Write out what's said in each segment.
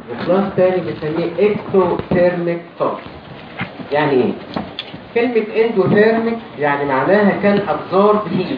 وكلاس تاني بنسميه اكتوثيرميك سولت يعني ايه كلمة اندوثيرميك يعني معناها كان ابزورب هيت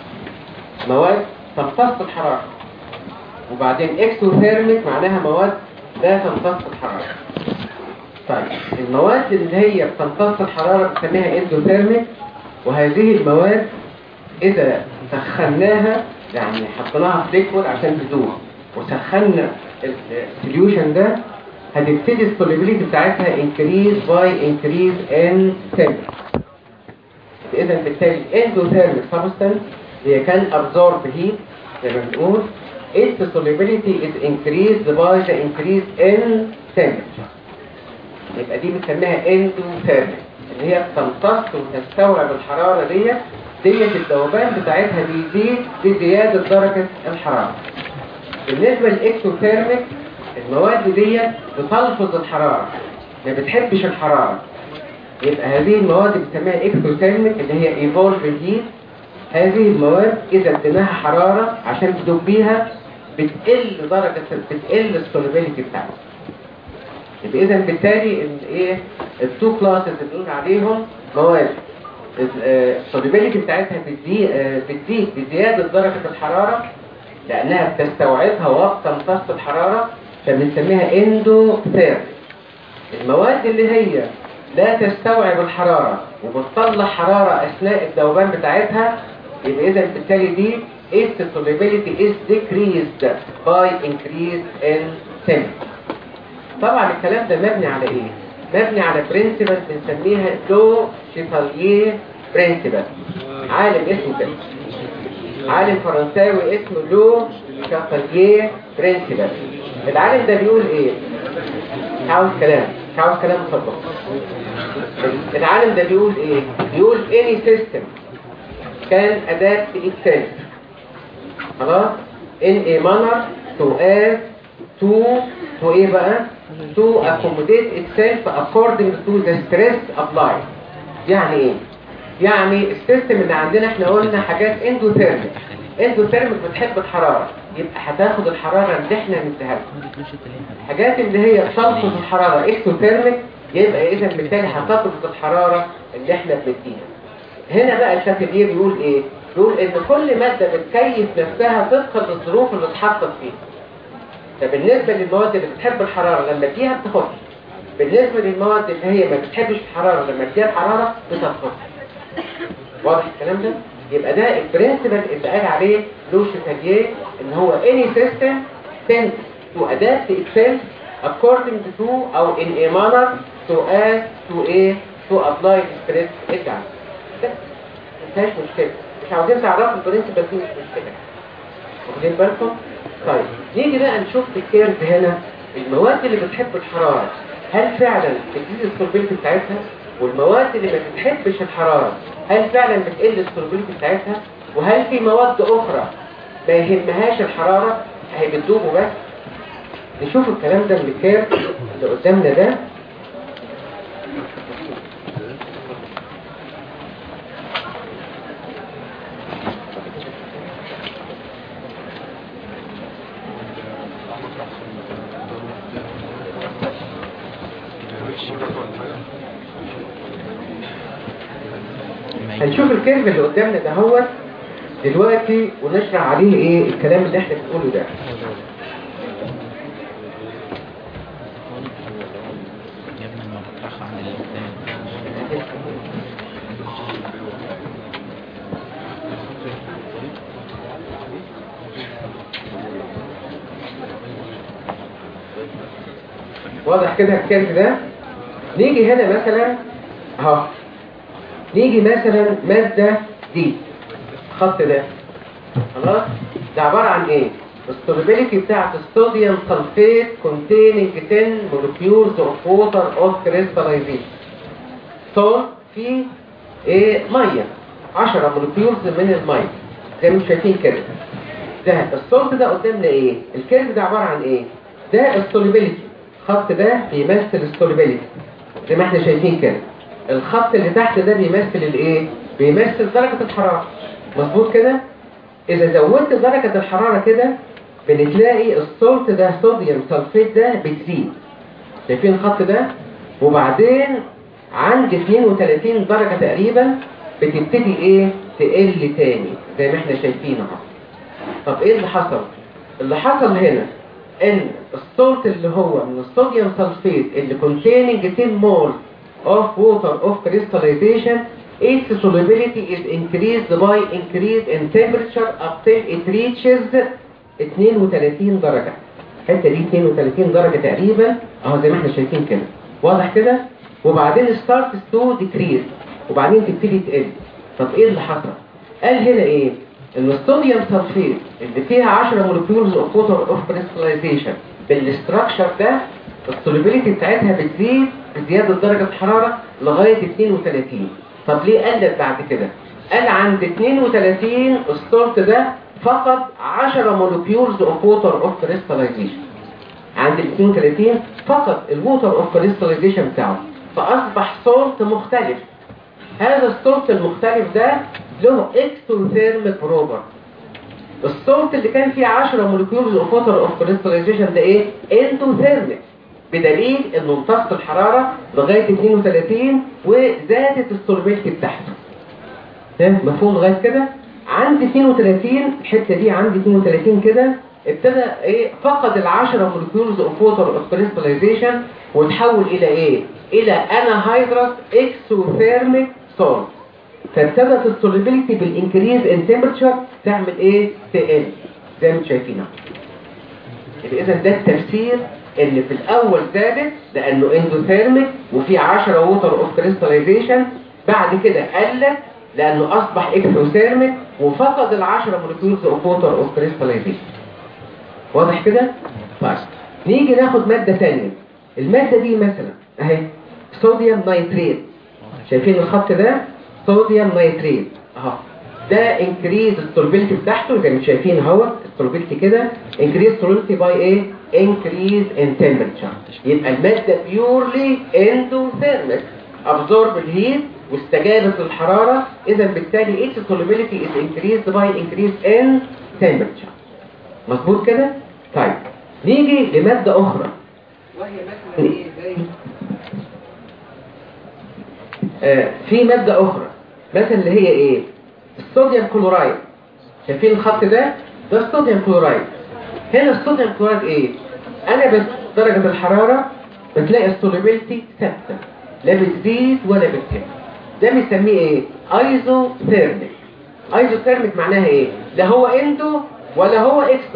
مواد تمتص الحرارة وبعدين اكتوثيرميك معناها مواد لا تمتص الحرارة طيب المواد اللي هي بتمتص الحرارة بنسميها اندوثيرميك وهذه المواد إذا سخناها يعني حطيناها في ليكويد عشان تذوب وسخنا السوليوشن ده هتبتدي السوليبيليتي بتاعتها increase by increase in temperature إذا بالتالي الاندوثيرميك سبستانس هي كان absorb heat زي ما بنقول its solubility is increased by the increase in temperature يبقى دي بنسميها اندوثيرميك اللي هي بتمتص وتستوعب الحرارة ديت ديت الذوبان بتاعتها بيزيد بزيادة درجة الحرارة بالنسبة للاكتوثيرميك المواد ديت بتلفظ الحرارة ما بتحبش الحرارة يبقى هذه المواد بنسميها اكتوثيرميك اللي هي ايفولف هيت هذه المواد اذا اديناها حرارة عشان تدوب بيها بتقل درجة بتقل السوليبيليتي بتاعتها يبقى اذا بالتالي الايه التو كلاسز اللي بنقول عليهم مواد السوليبيليتي بتاعتها بتزيد بتزيد بزياده درجه الحراره لانها بتستوعبها وبتمتص الحراره فبنسميها اندوثيرميك المواد اللي هي لا تستوعب الحراره وبتطلع حراره اثناء الذوبان بتاعتها يبقى اذا بالتالي دي its solubility is decreased by increase in temperature طبعا الكلام ده مبني على ايه مبني على برنسبل بنسميها لو شيفالييه برنسبل عالم اسمه كده عالم فرنساوي اسمه لو شيفالييه برنسبل العالم ده بيقول ايه عاوز كلام عاوز كلام مصدق العالم ده بيقول ايه بيقول any system can adapt itself خلاص in a manner to add to to ايه بقى to accommodate itself according to the stress applied يعني ايه يعني السيستم اللي عندنا احنا قلنا حاجات اندوثيرميك اندوثيرميك بتحب الحرارة يبقى هتاخد الحرارة اللي احنا نديها الحاجات اللي هي بتلفظ الحرارة اكتوثيرميك يبقى اذا بالتالي هتطلب الحرارة اللي احنا بنديها هنا بقى الشافعي بيقول ايه بيقول ان كل مادة بتكيف نفسها طبقا للظروف اللي اتحطت فيها فبالنسبة للمواد اللي بتحب الحرارة لما تديها بتاخدها بالنسبة للمواد اللي هي ما بتحبش الحرارة لما تديها الحرارة بتاخدها واضح الكلام ده؟ يبقى ده البرنسبل اللي قال عليه لو شيفاليه ان هو any system tends to adapt itself according to او in a manner to add to a to apply stress ادعم بس مفيهاش مشكلة مش عاوزين تعرفوا البرنسبل دي مش مشكلة واخدين بالكم؟ طيب نيجي بقى نشوف في الكيرف هنا المواد اللي بتحب الحرارة هل فعلا بتزيد السولبيلتي بتاعتها والمواد اللي ما بتحبش الحرارة هل فعلا بتقل السولبيلتي بتاعتها وهل في مواد اخرى ما يهمهاش الحرارة هي بتدوبه بس نشوف الكلام ده من الكيرف اللي قدامنا ده هنشوف الكيرف اللي قدامنا ده هو دلوقتي ونشرح عليه ايه الكلام اللي احنا بنقوله ده يا ابني ما بترخى عن الإنسان واضح كده الكيرف ده نيجي هنا مثلا اهو نيجي مثلا مادة دي الخط ده خلاص ده عبارة عن ايه السوليبيليتي بتاعت الصوديوم سلفيت containing 10 molecules of water of crystallization صار في ايه ميه 10 مولكيولز من الميه زي ما انتم شايفين كده ده الصوت ده قدامنا ايه الكيرف ده عبارة عن ايه ده السوليبيليتي الخط ده بيمثل السوليبيليتي زي ما احنا شايفين كده الخط اللي تحت ده بيمثل الايه بيمثل درجة الحرارة مظبوط كده اذا زودت درجة الحرارة كده بنتلاقي السولت ده صوديوم سلفيت ده بتزيد شايفين الخط ده وبعدين عند 32 درجة تقريبا بتبتدي ايه تقل تاني زي ما احنا شايفين اهو طب ايه اللي حصل اللي حصل هنا ان السولت اللي هو من الصوديوم سلفيت اللي containing 10 مول of water of crystallization its solubility is increased by increase in temperature up till it reaches 32 درجة الحته دي 32 درجة تقريبا اهو زي ما احنا شايفين كده واضح كده وبعدين starts to decrease وبعدين تبتدي تقل طب ايه اللي حصل قال هنا ايه ان الصوديوم سلفيت اللي فيها 10 مولكيولز اوف ووتر اوف كريستاليزيشن بالاستراكشر ده السوليبيليتي بتاعتها بتزيد بزياده درجه الحراره لغايه 32 طب ليه قلت بعد كده قال عند 32 السولت ده فقد 10 مولكيولز اوف ووتر اوف كريستاليزيشن عند ال 32 فقد الووتر اوف كريستاليزيشن بتاعه فاصبح سولت مختلف هذا السولت المختلف ده له اكستوثيرميك بروبر السولت اللي كان فيه 10 مولكيولز اوف ووتر اوف كريستاليزيشن ده ايه اندوثيرميك بدليل انه امتص الحراره لغايه 32 وزادت السولبيلتي بتاعته تمام مفهوم لغايه كده عند 32 الحته دي عند 32 كده ابتدى ايه فقد ال 10 مولكيولز اوف ووتر اوف كريستاليزيشن وتحول الى ايه الى انهيدرس اكسوثيرميك سولت فابتدت السوليبيليتي بالانكريز ان تمبرتشر تعمل ايه تقل زي ما انتم شايفين اهو يبقى اذا ده التفسير اللي في الاول زادت لانه اندوثيرميك وفي 10 ووتر اوف كريستاليزيشن بعد كده قلت لانه اصبح اكسوثيرميك وفقد ال 10 مولكيولز اوف ووتر اوف كريستاليزيشن واضح كده طيب نيجي ناخد ماده ثانيه الماده دي مثلا اهي صوديوم نايتريت شايفين الخط ده صوديوم نايتريت اهو ده انكريز السولبيلتي بتاعته زي ما شايفين اهو السولبيلتي كده انكريز سولبيلتي باي ايه انكريز ان تمبرتشر يبقى الماده بيورلي اندوثيرميك ابزورب الهيت واستجابت للحراره اذا بالتالي its solubility is increased by increase in temperature مظبوط كده طيب نيجي لماده اخرى وهي مثلا ايه زي آه في ماده اخرى مثلا اللي هي ايه الصوديوم كلورايد شايفين الخط ده ده الصوديوم كلورايد هنا الصوديوم كلورايد ايه انا بس درجه الحراره بتلاقي السوليبيلتي ثابته لا بتزيد ولا بتقل ده بنسميه ايه ايزوثيرميك ايزوثيرميك معناها ايه لا هو اندو ولا هو اكستو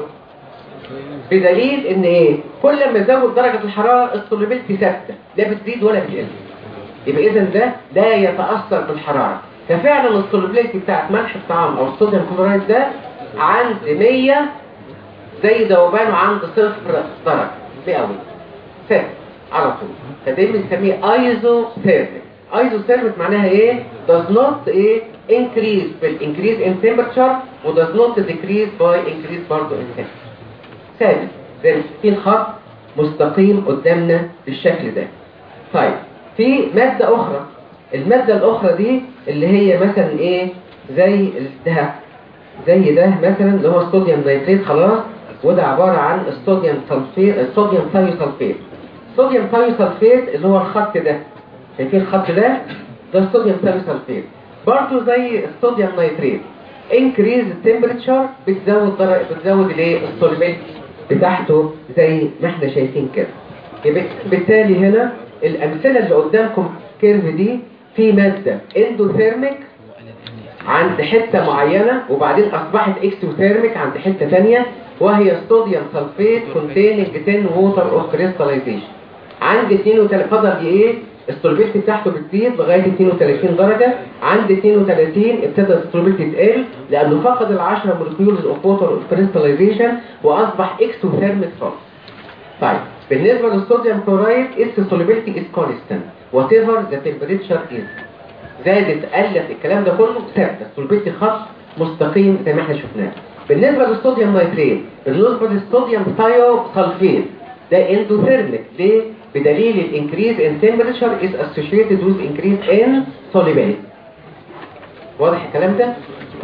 بدليل ان ايه كل ما ازود درجه الحراره السوليبيلتي ثابته لا بتزيد ولا بتقل يبقى اذا ده لا يتاثر بالحراره ففعلا السوليبيلتي بتاعت ملح الطعام او الصوديوم كلورايد ده عند 100 زي ذوبانه عند صفر درجه مئوي ثابت على طول فده بنسميه ايزوثيرميك ايزوثيرميك معناها ايه does not ايه increase بالانكريز in temperature و does not decrease by increase برضه in temperature ثابت زي في خط مستقيم قدامنا بالشكل ده طيب في مادة أخرى المادة الأخرى دي اللي هي مثلا إيه زي الذهب زي ده مثلا اللي هو الصوديوم نيتريت خلاص وده عبارة عن الصوديوم سلفيت الصوديوم ثايوسلفيت الصوديوم ثايوسلفيت اللي هو الخط ده شايفين الخط ده ده الصوديوم ثايوسلفيت برضه زي الصوديوم نيتريت انكريز التمبريتشر بتزود درجة بتزود الايه السوليبيلتي بتاعته زي ما احنا شايفين كده يبقى بالتالي هنا الامثله اللي قدامكم كيرف دي في ماده اندوثيرميك عند حته معينه وبعدين اصبحت اكسوثيرميك عند حته ثانيه وهي الصوديوم سلفيت كونتيننج 10 ووتر اوف كريستاليزيشن عند 32 فضل ايه السولبيلتي بتاعته بتزيد لغايه 32 درجه عند 32 ابتدى السولبيلتي تقل لانه فقد ال 10 مولكيولز اوف ووتر اوف كريستاليزيشن واصبح اكسوثيرميك سولت طيب بالنسبه للصوديوم كلورايد its solubility is constant whatever the temperature is زادت قلت الكلام ده كله ثابته السولبيلتي خط مستقيم زي ما احنا شفناه بالنسبه للصوديوم نيتريت بالنسبه للصوديوم ثايو سلفيت ده اندوثيرميك ليه بدليل الانكريز ان temperature is associated with increase in solubility واضح الكلام ده طيب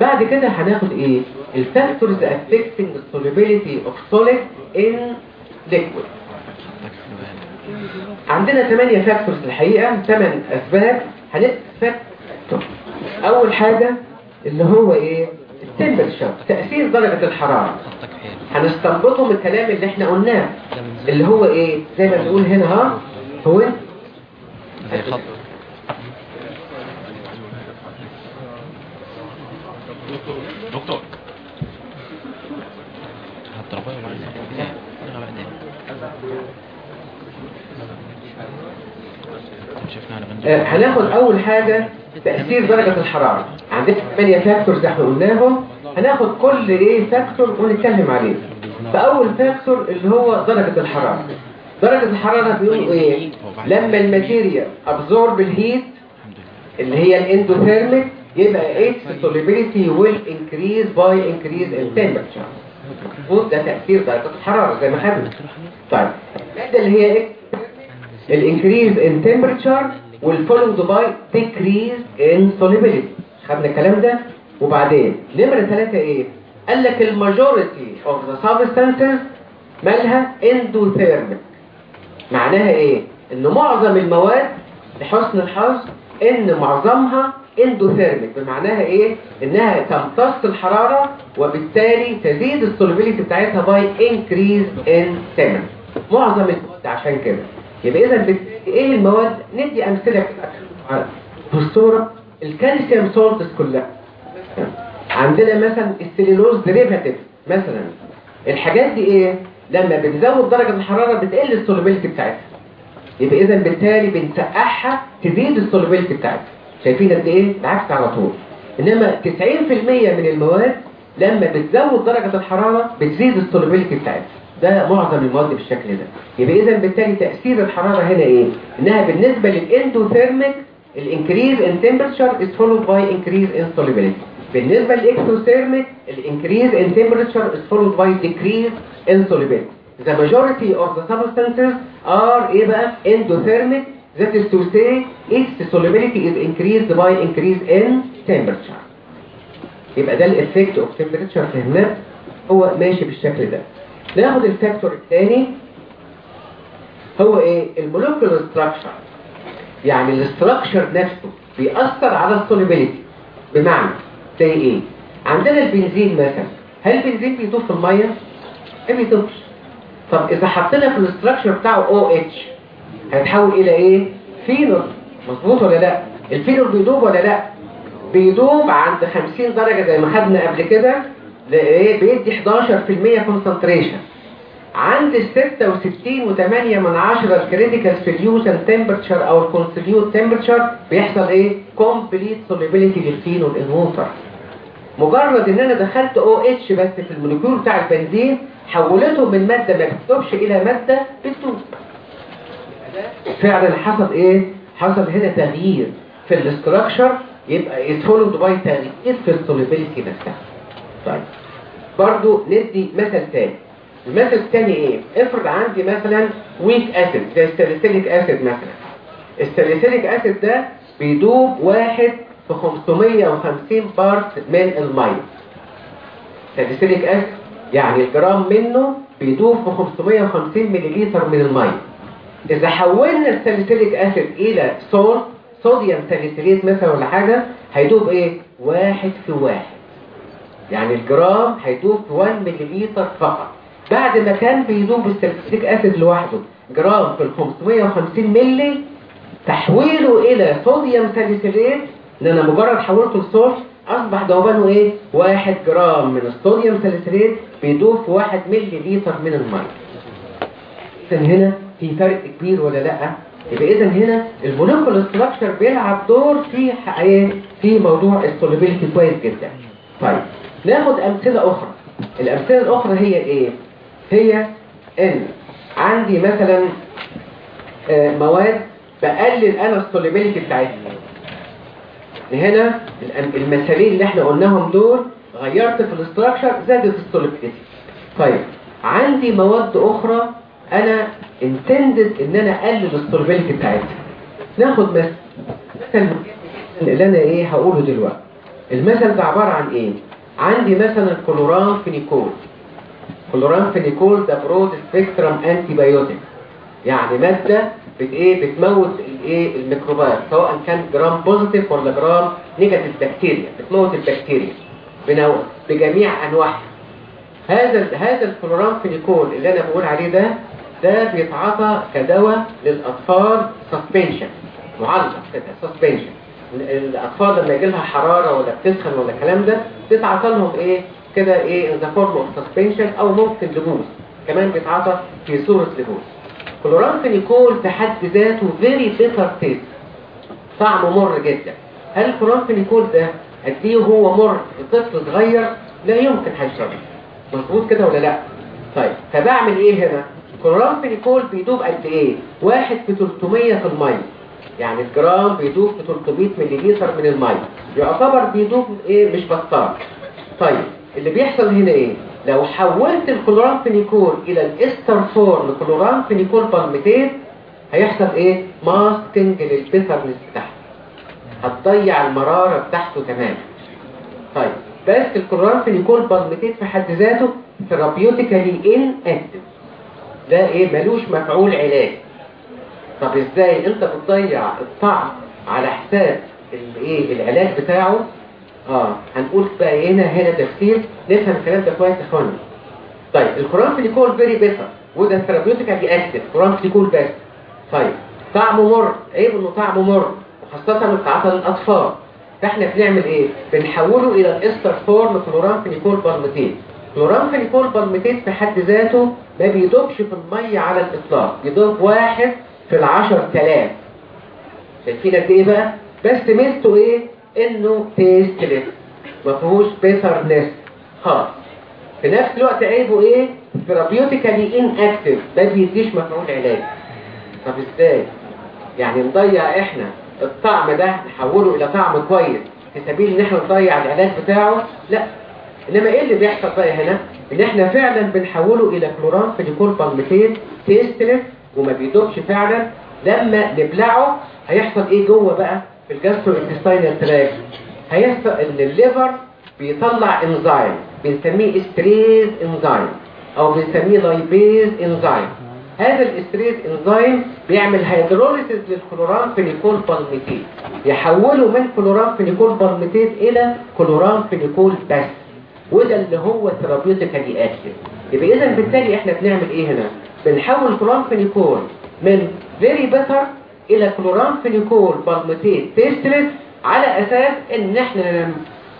بعد كده هناخد ايه الفاكتورز affecting the solubility of solid in liquid عندنا 8 فاكتورز الحقيقة 8 أسباب هنكتب أول حاجة اللي هو إيه التمبرتشر تأثير درجة الحرارة خطك حلو هنستنبطه من الكلام اللي احنا قلناه ده من اللي هو إيه زي ما بنقول هنا ها هو زي خط دكتور هتضربها ولا لا بعدين شفنا على بنت آه، هناخد أول حاجة تأثير درجة الحرارة عندنا 8 فاكتورز احنا قلناهم هناخد كل ايه فاكتور ونتكلم عليه فأول فاكتور اللي هو درجة الحرارة درجة الحرارة بيقولوا ايه لما الماتيريال absorb الهيت الحمد لله اللي هي الاندوثيرميك يبقى its solubility will increase by increase in temperature المفروض ده تأثير درجة الحرارة زي ما خدنا طيب المادة اللي هي ايه الانكريز in temperature will followed by decrease in solubility خدنا الكلام ده وبعدين نمرة ثلاثة ايه قال لك الماجوريتي of the substances مالها endothermic معناها ايه ان معظم المواد لحسن الحظ ان معظمها اندوثيرميك بمعناها ايه انها تمتص الحرارة وبالتالي تزيد السولوبيليتي بتاعتها باي انكريز ان temperature معظم المواد عشان كده يبقى اذا بت... ايه المواد ندي امثله كده في الصوره الكالسيوم سولتس كلها عندنا مثلا السيلولوز ديريفاتيف مثلا الحاجات دي ايه لما بنزود درجه الحراره بتقل السولوبيليتي بتاعتها يبقى اذا بالتالي بنسقعها تزيد السولوبيليتي بتاعتها شايفين قد ايه العكس على طول انما 90% من المواد لما بتزود درجه الحراره بتزيد السولوبيليتي بتاعتها ده معظم المواد بالشكل ده يبقى اذا بالتالي تاثير الحراره هنا ايه انها بالنسبه للاندوثيرميك الانكريز ان temperature is followed by increase in solubility بالنسبه للاكسوثيرميك الانكريز ان temperature is followed by decrease in solubility the majority of the substances are ايه بقى endothermic that is to say its solubility is increased by increase in temperature يبقى ده الافكت اوف temperature فهمناه هو ماشي بالشكل ده ناخد الفاكتور الثاني هو ايه المولكيولر ستراكشر يعني الاستراكشر نفسه بيأثر على السوليبيليتي بمعنى زي ايه عندنا البنزين مثلا هل البنزين بيدوب في الميه ما بيدوبش طب اذا حطينا في الاستراكشر بتاعه او اتش هيتحول الى ايه فينول مظبوط ولا لا الفينول بيدوب ولا لا بيدوب عند 50 درجة زي ما خدنا قبل كده لايه بيدي 11% كونسنتريشن عند ال 66 و8 من 10 الكريتيكال سوليوشن تمبرتشر او الكونسوليوت تمبرتشر بيحصل ايه كومبليت سوليبيليتي للفينول ان ووتر مجرد ان انا دخلت او اتش بس في الموليكيول بتاع البنزين حولته من ماده ما بتدوبش الى ماده بتدوب فعلا حصل ايه حصل هنا تغيير في الاستراكشر يبقى يتفولد باي تغيير في السوليبيليتي نفسها طيب برضو ندي مثل تاني المثل الثاني ايه افرض عندي مثلا ويك اسيد زي الساليسيليك اسيد مثلا الساليسيليك اسيد ده بيدوب واحد في 550 بارت من الميه ساليسيليك اسيد يعني الجرام منه بيدوب في 550 مليلتر من الميه اذا حولنا الساليسيليك اسيد الى صول صوديوم ساليسيليت مثلا ولا حاجه هيدوب ايه واحد في واحد يعني الجرام هيدوب في 1 مليلتر فقط بعد ما كان بيدوب السلفيك اسيد لوحده جرام في ال 550 ملي تحويله الى صوديوم ساليسيليت ان انا مجرد حولته لصوص اصبح ذوبانه ايه 1 جرام من الصوديوم ساليسيليت بيدوب في 1 ملي لتر من الميه اذا هنا في فرق كبير ولا لا يبقى اذا هنا المولكيولر ستراكشر بيلعب دور في ايه في موضوع السوليبيليتي كويس جدا طيب ناخد امثله اخرى الامثله الاخرى هي ايه هي ان عندي مثلا آه، مواد بقلل انا السوليبيليتي بتاعتها هنا الأم- المثالين اللي احنا قلناهم دول غيرت في الاستراكشر زادت السوليبيليتي طيب عندي مواد اخرى انا انتندد ان انا اقلل السوليبيليتي بتاعتها ناخد مثلا مثلا اللي انا ايه هقوله دلوقتي المثل ده عبارة عن ايه عندي مثلا كلوران فينيكول كلوران فينيكول ده برود سبيكترم انتي بايوتيك يعني مادة بت ايه بتموت الايه الميكروبات سواء كان جرام بوزيتيف ولا جرام نيجاتيف بكتيريا بتموت البكتيريا بنوع بجميع انواعها هذا ال- هذا الكلوران فينيكول اللي انا بقول عليه ده ده بيتعاطى كدواء للاطفال سسبنشن معلق كده سسبنشن الاطفال لما يجي لها حراره ولا بتسخن ولا الكلام ده بتتعاطى لهم ايه كده ايه ان ذا فورم اوف سسبنشن او ممكن لبوس كمان بيتعاطى في صوره لبوس كلوران فينيكول في حد ذاته فيري بيتر تيست طعمه مر جدا هل الكلوران فينيكول ده اديه هو مر لطفل صغير لا يمكن هيشربه مظبوط كده ولا لا طيب فبعمل ايه هنا كلوران فينيكول بيدوب قد ايه واحد في 300 في الميه يعني الجرام بيدوب في 300 ملليلتر من الميه يعتبر بيدوب ايه مش بطال طيب اللي بيحصل هنا ايه لو حولت الكلوران فينيكول الى الاستر فورم كلوران فينيكول بالميتيت هيحصل ايه ماسكنج للبيترنس بتاعته هتضيع المرارة بتاعته تماما طيب بس الكلوران فينيكول بالميتيت في حد ذاته ثيرابيوتيكالي ان اكتف ده ايه ملوش مفعول علاج طب ازاي انت بتضيع الطعم على حساب الايه العلاج بتاعه اه هنقول بقى إيه هنا هنا تفسير نفهم الكلام ده كويس يا اخوانا طيب الكورانفليكول فيري بيتر وده ثيرابيوتيكالي اكتف كورانفليكول بس طيب طعمه مر عيب انه طعمه مر وخاصة بتاعت الأطفال فاحنا بنعمل ايه؟ بنحوله إلى الاستر فورم كلورانفينيكول بالميتين كلورانفينيكول بالميتين في حد ذاته ما بيدوبش في المية على الإطلاق يدوب واحد في العشر تلاف شايفين قد ايه بقى؟ بس ميزته ايه؟ انه تيستلس ما فيهوش بيترنس خالص في نفس الوقت عيبه ايه؟ ثيرابيوتيكالي ان اكتف ما بيديش مفعول علاج طب ازاي؟ يعني نضيع احنا الطعم ده نحوله الى طعم كويس في سبيل ان احنا نضيع العلاج بتاعه لا انما ايه اللي بيحصل بقى هنا ان احنا فعلا بنحوله الى كلوران فينيكول بالميتين تيستلس وما بيدوبش فعلا لما نبلعه هيحصل ايه جوه بقى في الجاسترو انتستينال تراك هيحصل ان الليفر بيطلع انزيم بنسميه استريز انزيم او بنسميه لايبيز انزيم هذا الاستريز انزيم بيعمل هيدروليسيس للكلوران فينيكول بالميتيت يحوله من كلوران فينيكول بالميتيت الى كلوران فينيكول بس وده اللي هو ثيرابيوتيكالي اكتف يبقى اذا بالتالي احنا بنعمل ايه هنا بنحول كلوران فينيكول من فيري بيتر الى كلوران فينيكول بالميتيت تيستلس على اساس ان احنا لما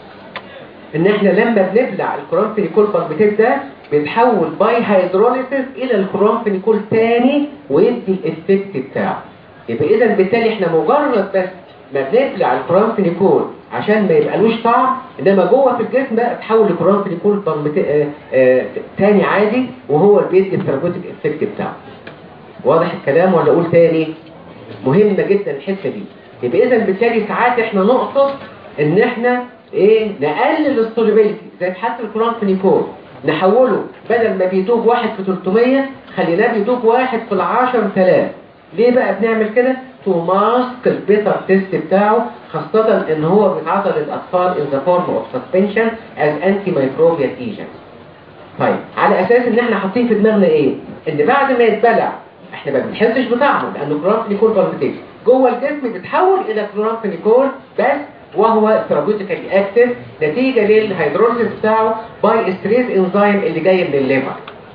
ان احنا لما بنبلع الكلورامفينيكول بالميتيت ده بيتحول باي هيدروليسيس الى الكلورامفينيكول تاني ويدي الافكت بتاعه يبقى اذا بالتالي احنا مجرد بس ما بنبلع الكلورامفينيكول عشان ما يبقالوش طعم انما جوه في الجسم بقى بتحول لكلورامفينيكول بالميتيت آه آه تاني عادي وهو اللي بيدي الثيرابيوتيك افكت بتاعه واضح الكلام ولا اقول تاني مهمة جدا الحته دي يبقى اذا بالتالي ساعات احنا نقصد ان احنا ايه نقلل السوليبيليتي زي في حالة الكلورامفينيكول نحوله بدل ما بيدوب واحد في 300 خليناه بيدوب واحد في العشر تلاف ليه بقى بنعمل كده تو ماسك البيتر تيست بتاعه خاصة ان هو بيتعاطى للاطفال in the form of suspension as antimicrobial agent طيب على اساس ان احنا حاطين في دماغنا ايه ان بعد ما يتبلع احنا ما بنحسش بطعمه لانه كلورامفينيكول بالميتين جوه الجسم بيتحول الى كلورامفينيكول بس وهو ثيرابيوتيكالي اكتف نتيجة للهيدروليسيس بتاعه باي استريز انزيم اللي جاي من الليفر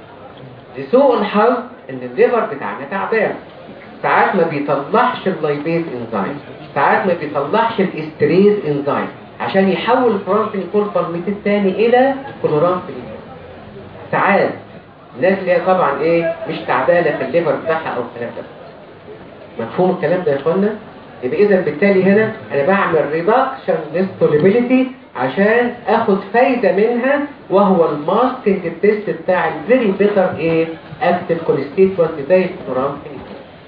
لسوء الحظ ان الليفر بتاعنا تعبان ساعات ما بيطلعش اللايبيز انزيم ساعات ما بيطلعش الاستريز انزيم عشان يحول الكلورامفينيكول بالميتين تاني الى كلورامفينيكول ساعات الناس اللي هي طبعا ايه مش تعبانه في الليفر بتاعها او الكلام ده مفهوم الكلام ده يا اخوانا يبقى اذا بالتالي هنا انا بعمل ريدكشن للسوليبيليتي عشان اخد فايدة منها وهو الماسكينج تيست بتاع الفيري بيتر ايه اكتف كونستيتوانت زي الكلورامفينيكول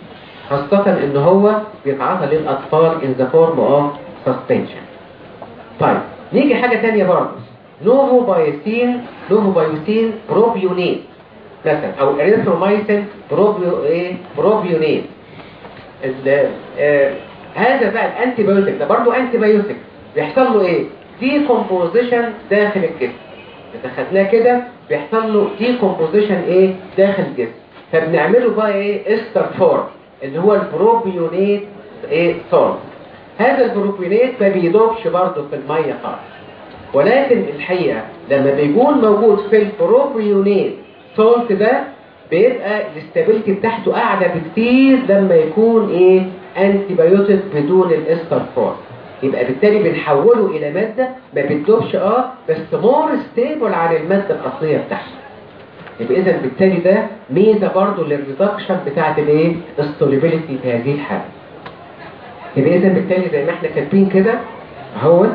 خاصة ان هو بيتعاطى للاطفال in the form of suspension طيب نيجي حاجة تانية برضه نوفو بايوسين نوفو بايوسين بروبيونيت مثلا او اريثرومايسين بروبيو ايه بروبيونيت ال- آه، هذا بقى الانتي بايوتيك ده برضه انتي بايوتيك بيحصل له ايه ديكومبوزيشن داخل الجسم اذا خدناه كده بيحصل له ديكومبوزيشن ايه داخل الجسم فبنعمله بقى ايه استر فورم اللي هو البروبيونيت ايه صار هذا البروبيونيت ما بيدوبش برضه في الميه خالص ولكن الحقيقه لما بيكون موجود في البروبيونيت سولت ده بيبقى الاستابيليتي بتاعته اعلى بكتير لما يكون ايه انتي بايوتيك بدون الاستر فورم يبقى بالتالي بنحوله الى ماده ما بتدوبش اه بس مور ستيبل عن الماده الاصليه بتاعته يبقى اذا بالتالي ده ميزه برضه للريدكشن بتاعت الايه السوليبيليتي في هذه الحاله يبقى اذا بالتالي زي ما احنا كاتبين كده اهوت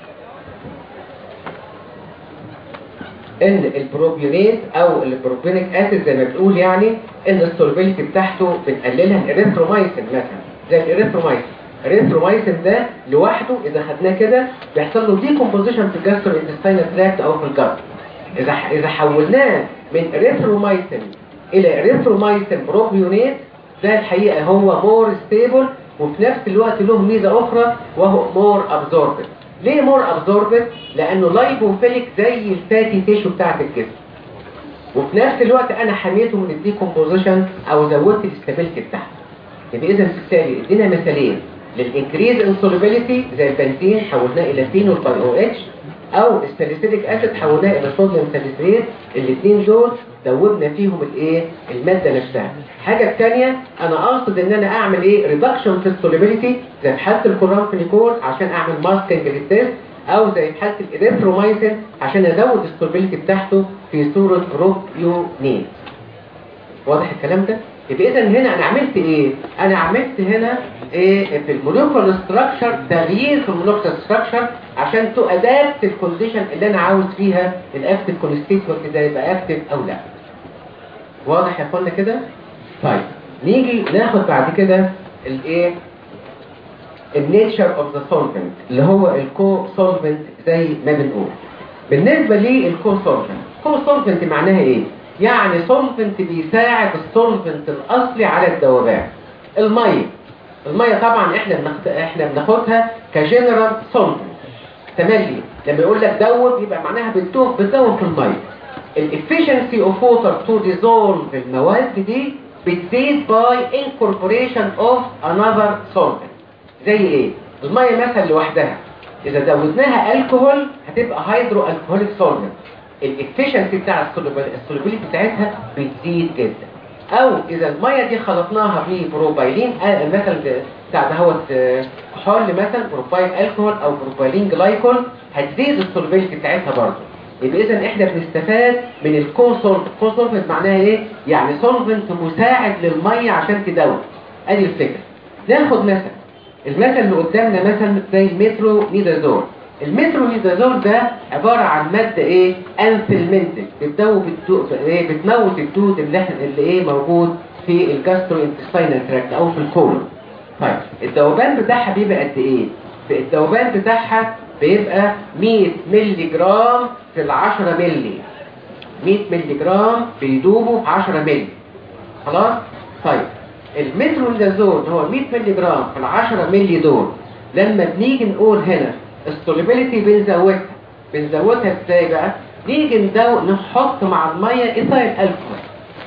ان البروبيونيت او البروبيونيك اسيد زي ما بتقول يعني ان السوليبيليتي بتاعته بنقللها الاريثرومايسين مثلا زي الاريثرومايسين الاريثرومايسين ده لوحده اذا خدناه كده بيحصل له ديكومبوزيشن في الجاسترو انتستينال تراكت او في الجلد اذا اذا حولناه من اريثرومايسين الى اريثرومايسين بروبيونيت ده الحقيقه هو مور ستيبل وفي نفس الوقت له ميزه اخرى وهو مور ابزوربد ليه مور ابزوربد لانه لايبوفيليك زي الفاتي تيشو بتاعت الجسم وفي نفس الوقت انا حميته من الديكومبوزيشن او زودت الاستابيليتي بتاعته يبقى اذا بالتالي ادينا مثالين للانكريز انسوليبيليتي زي البنزين حولناه الى فينول باي او اتش او الساليسيليك اسيد حولناه الى صوديوم ساليسيليت الاثنين دول دوبنا فيهم الايه الماده نفسها الحاجه الثانيه انا اقصد ان انا اعمل ايه ريدكشن في السوليبيليتي زي في حاله الكورانفينيكول عشان اعمل ماسكنج للتيست او زي في حاله الاريثرومايسين عشان ازود السوليبيليتي بتاعته في صوره روبيونين واضح الكلام ده يبقى اذا هنا انا عملت ايه انا عملت هنا ايه في المولكيولر ستراكشر تغيير في المولكيولر ستراكشر عشان تو ادابت الكونديشن اللي انا عاوز فيها الاكتيف كونستيتوينت ده يبقى اكتيف او لا واضح يا اخوانا كده طيب نيجي ناخد بعد كده الايه النيتشر اوف ذا سولفنت اللي هو الكو سولفنت زي ما بنقول بالنسبه للكو سولفنت كو سولفنت معناها ايه يعني سولفنت بيساعد السولفنت الاصلي على الذوبان الميه الميه طبعا احنا بنخت... احنا بناخدها كجنرال سولفنت تملي لما يقول لك دوب يبقى معناها بتدوب بتدوب في الميه الافشنسي اوف ووتر تو ديزولف المواد دي بتزيد باي انكوربوريشن اوف انذر سولفنت زي ايه الميه مثلا لوحدها اذا زودناها الكحول هتبقى هيدرو الكحوليك سولفنت الافشنسي بتاع السولوبيليتي بتاعتها بتزيد جدا او اذا الميه دي خلطناها ببروبايلين آه مثلا بتاع دهوت كحول مثلا بروبايل الكحول او بروبايلين جلايكول هتزيد السولوبيليتي بتاعتها برضه يبقى اذا احنا بنستفاد من الكونسولت الكونسولت معناها ايه يعني سولفنت مساعد للميه عشان تدوب ادي الفكره ناخد مثلا المثل اللي قدامنا مثلا زي المترو نيدازول المترو نيدازول ده عبارة عن مادة ايه انفلمنتد بتدوب الدود ايه بتموت الدود اللي احنا اللي ايه موجود في الجاسترو انتستينال تراكت او في الكولون طيب الذوبان بتاعها بيبقى قد ايه الذوبان بتاعها بيبقى 100 مللي جرام في ال 10 مللي 100 مللي جرام بيدوبوا في 10 مللي خلاص طيب المترونيدازول هو 100 مللي جرام في ال 10 مللي دول لما بنيجي نقول هنا السوليبيليتي بنزودها بنزودها ازاي بقى نيجي ندو نحط مع الميه ايثايل الكحول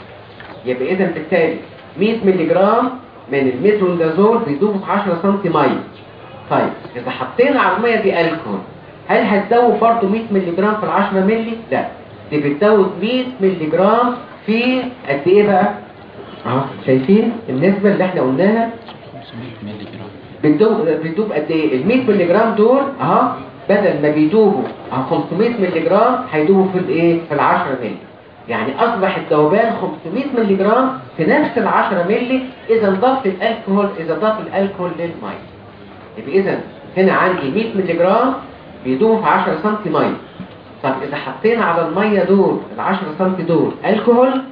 يبقى اذا بالتالي 100 مللي جرام من المترونيدازول بيدوبوا في 10 سم ميه طيب اذا حطينا على الميه دي الكحول هل هتدوب برضه 100 مللي جرام في ال 10 مللي لا دي بتدوب 100 مللي جرام في قد ايه بقى اه شايفين النسبه اللي احنا قلناها 500 مللي جرام بتدوب بتدوب قد ايه ال 100 مللي جرام دول اهو بدل ما بيدوبوا على 500 مللي جرام هيدوبوا في الايه في ال 10 مللي يعني اصبح الذوبان 500 مللي جرام في نفس ال 10 مللي اذا ضاف الالكحول اذا ضاف الالكحول للميه يبقى اذا هنا عندي 100 مللي جرام بيدوبوا في 10 سم ميه طب اذا حطينا على الميه دول ال 10 سم دول الكحول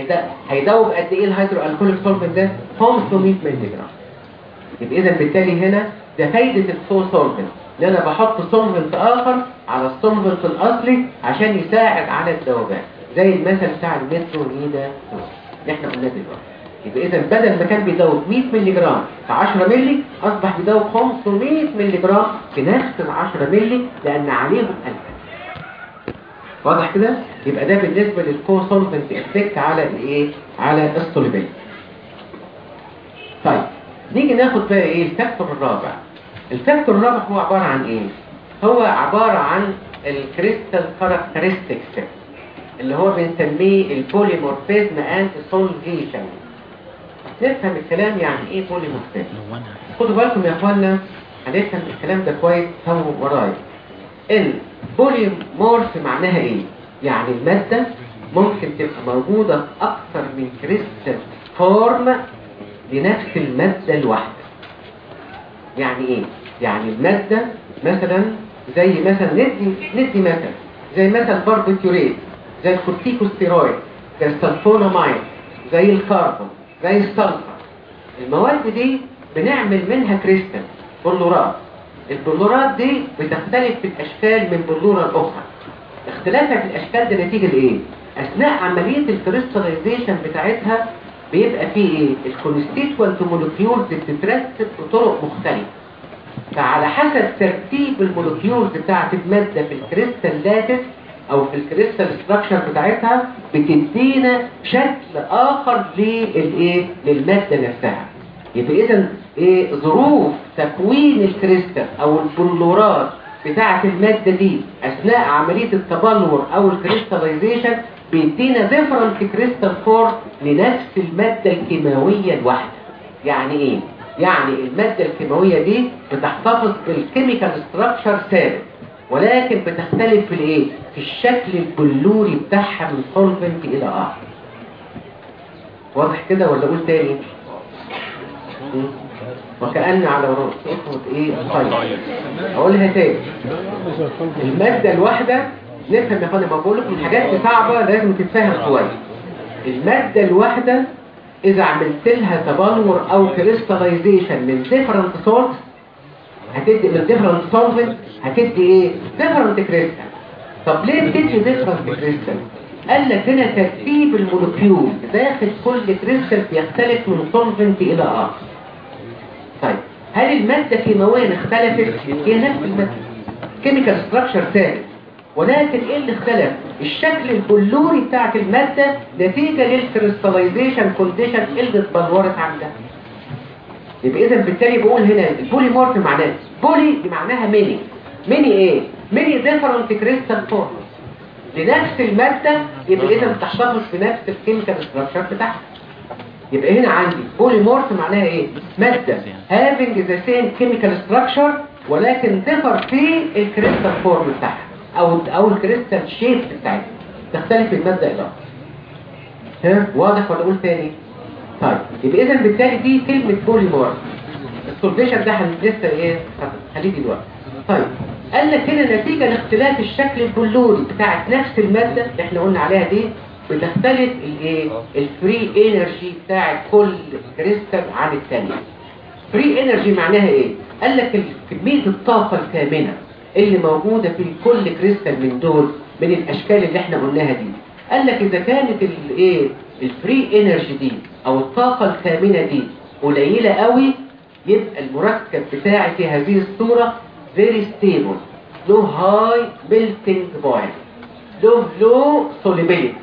هيدوب قد ايه الهيدرو الكحوليك سولفنت ده 500 مللي جرام يبقى اذا بالتالي هنا ده فايدة الفو سولفنت ان انا بحط سولفنت اخر على السولفنت الاصلي عشان يساعد على الذوبان زي المثل بتاع المترو نيدا اللي احنا قلناه دلوقتي يبقى اذا بدل ما كان بيدوب 100 مللي جرام في 10 مللي اصبح بيدوب 500 مللي جرام في نفس ال 10 مللي لان عليهم الفا واضح كده يبقى ده بالنسبه للكونسولفنت افكت على الايه على السوليبيليتي طيب نيجي ناخد بقى ايه الفاكتور الرابع الفاكتور الرابع هو عباره عن ايه هو عباره عن الكريستال كاركترستكس اللي هو بنسميه البوليمورفيزم اند سولفيشن نفهم الكلام يعني ايه بوليمورفيزم لونها خدوا بالكم يا اخوانا هنفهم الكلام ده كويس فهموا ورايا البوليمورف معناها ايه يعني المادة ممكن تبقى موجودة في اكثر من كريستال فورم لنفس المادة الواحدة يعني ايه يعني المادة مثلا زي مثلا ندي ندي مثلا زي مثلا باربيتوريت زي الكورتيكوستيرويد زي السلفونامايد زي الكربون زي السلفر المواد دي بنعمل منها كريستال بلورات البلورات دي بتختلف في الاشكال من بلوره لاخرى اختلافها في الاشكال ده نتيجه لايه اثناء عمليه الكريستاليزيشن بتاعتها بيبقى فيه ايه الكونستيتوانت مولكيولز بتترتب بطرق مختلفه فعلى حسب ترتيب المولكيولز بتاعت الماده في الكريستال لاتس او في الكريستال ستراكشر بتاعتها بتدينا شكل اخر للايه للماده نفسها يبقى اذا ايه ظروف تكوين الكريستال او البلورات بتاعه الماده دي اثناء عمليه التبلور او الكريستاليزيشن بيدينا ديفرنت كريستال فور لنفس الماده الكيماويه الواحده يعني ايه يعني الماده الكيماويه دي بتحتفظ بالكيميكال ستراكشر ثابت ولكن بتختلف في الايه في الشكل البلوري بتاعها من سولفنت الى اخر واضح كده ولا اقول تاني مم. وكأن على رأس اسمه ايه طيب اقولها تاني المادة الواحدة نفهم يا فندم ما بقول لكم الحاجات دي صعبة لازم تتفهم كويس المادة الواحدة اذا عملت لها تبلور او كريستاليزيشن من ديفرنت سورس هتدي من ديفرنت سولفنت هتدي ايه ديفرنت كريستال طب ليه بتدي ديفرنت كريستال قال لك هنا ترتيب المولكيول داخل كل كريستال بيختلف من سولفنت الى اخر طيب هل المادة كيماويا اختلفت؟ هي نفس المادة كيميكال ستراكشر ثابت ولكن ايه اللي اختلف؟ الشكل البلوري بتاعت المادة نتيجة للكريستاليزيشن كونديشن اللي اتبلورت عندها يبقى اذا بالتالي بقول هنا البوليمورف معناه بولي بمعناها ميني ميني ايه؟ ميني ديفرنت كريستال فورم لنفس المادة يبقى اذا بتحتفظ بنفس الكيميكال ستراكشر بتاعها يبقى هنا عندي بوليمورف معناها ايه مادة having the same chemical structure ولكن differ في الكريستال فورم بتاعها او او الكريستال شيب بتاعتها تختلف من مادة الى ها واضح ولا اقول تاني طيب يبقى اذا بالتالي دي كلمة بوليمورف السولفيشن ده هن- لسه ايه خليه دلوقتي طيب قال لك هنا نتيجة لاختلاف الشكل البلوري بتاعت نفس المادة اللي احنا قلنا عليها دي بتختلف الايه الفري انرجي بتاعت كل كريستال عن الثانيه فري انرجي معناها ايه قال لك ال- كميه الطاقه الكامنه اللي موجوده في كل كريستال من دول من الاشكال اللي احنا قلناها دي قال لك اذا كانت الايه الفري انرجي دي او الطاقه الكامنه دي قليله قوي يبقى المركب بتاعي في هذه الصوره very stable له هاي melting point له لو solubility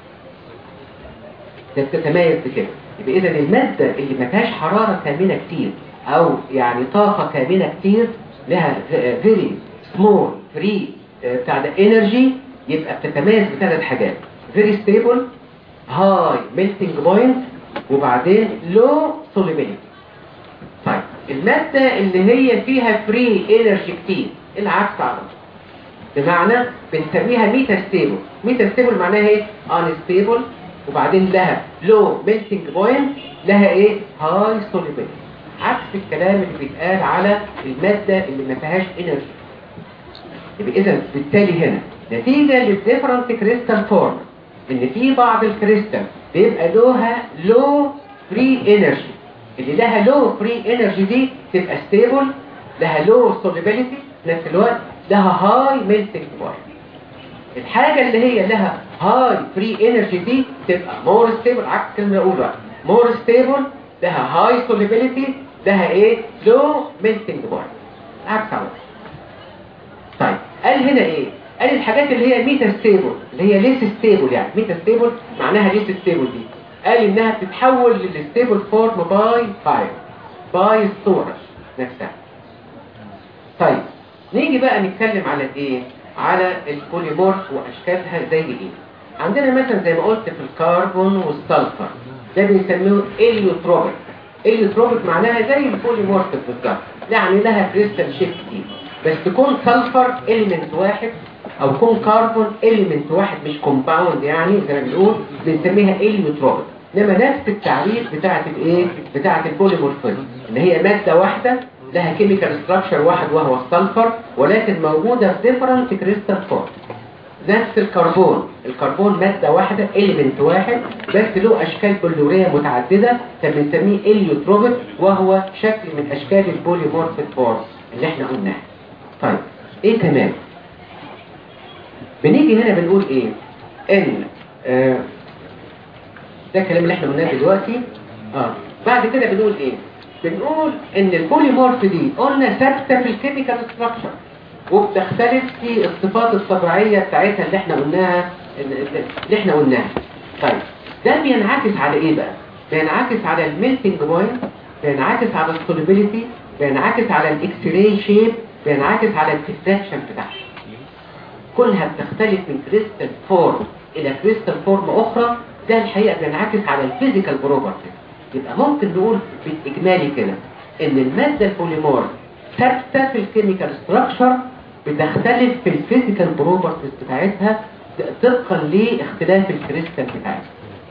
ده بتتميز بكده يبقى اذا المادة اللي ما فيهاش حرارة كامنة كتير او يعني طاقة كامنة كتير لها very small free آه، بتاع ده energy يبقى بتتميز بثلاث حاجات very stable high melting point وبعدين low solubility طيب المادة اللي هي فيها free energy كتير العكس على طول. بمعنى بنسميها ميتا ستيبل ميتا ستيبل معناها ايه unstable وبعدين لها لو ميلتنج بوينت لها ايه هاي سوليبيليتي عكس الكلام اللي بيتقال على المادة اللي ما فيهاش انرجي يبقى اذا بالتالي هنا نتيجة للديفرنت كريستال فورم ان في بعض الكريستال بيبقى لها لو فري انرجي اللي لها لو فري انرجي دي تبقى ستيبل لها لو سوليبيليتي في نفس الوقت لها هاي ميلتنج بوينت الحاجة اللي هي لها هاي فري انرجي دي تبقى مور ستيبل عكس الكلمة اللي اقولها مور ستيبل لها هاي solubility لها ايه لو ميلتنج بوينت عكس على طول. طيب قال هنا ايه قال الحاجات اللي هي ميتا ستيبل اللي هي ليس ستيبل يعني ميتا ستيبل معناها ليس ستيبل دي قال انها بتتحول للستيبل فورم باي فاير باي ستورج نفسها طيب نيجي بقى نتكلم على ايه على البوليمورف واشكالها زي ايه عندنا مثلا زي ما قلت في الكربون والسلفر ده بنسميه اليوتروبيك اليوتروبيك معناها زي البوليمورف بالظبط يعني لها كريستال شيب كتير بس تكون سلفر اليمنت واحد او يكون كربون اليمنت واحد مش كومباوند يعني زي ما بنقول بنسميها اليوتروبيك انما نفس التعريف بتاعه الايه بتاعه البوليمورفيزم ان هي ماده واحده لها كيميكال ستراكشر واحد وهو السلفر ولكن موجوده في ديفرنت كريستال فورم نفس الكربون الكربون مادة واحدة إليمنت واحد بس له أشكال بلورية متعددة فبنسميه إليوتروبيك وهو شكل من أشكال البوليمورفيك فورم اللي احنا قلناها طيب إيه كمان بنيجي هنا بنقول إيه إن آه ده الكلام اللي احنا قلناه دلوقتي اه بعد كده بنقول ايه بنقول ان البوليمورف دي قلنا ثابته في الكيميكال ستراكشر وبتختلف في الصفات الطبيعيه بتاعتها اللي احنا قلناها اللي احنا قلناها طيب ده بينعكس على ايه بقى بينعكس على الميلتنج بوينت بينعكس على السوليبيليتي بينعكس على الاكس راي شيب بينعكس على الديفراكشن بتاعها كلها بتختلف من كريستال فورم الى كريستال فورم اخرى ده الحقيقه بينعكس على الفيزيكال بروبرتيز يبقى ممكن نقول بالاجمالي كده ان الماده البوليمور ثابته في الكيميكال ستراكشر بتختلف في الفيزيكال بروبرتيز بتاعتها طبقا لاختلاف الكريستال بتاعتها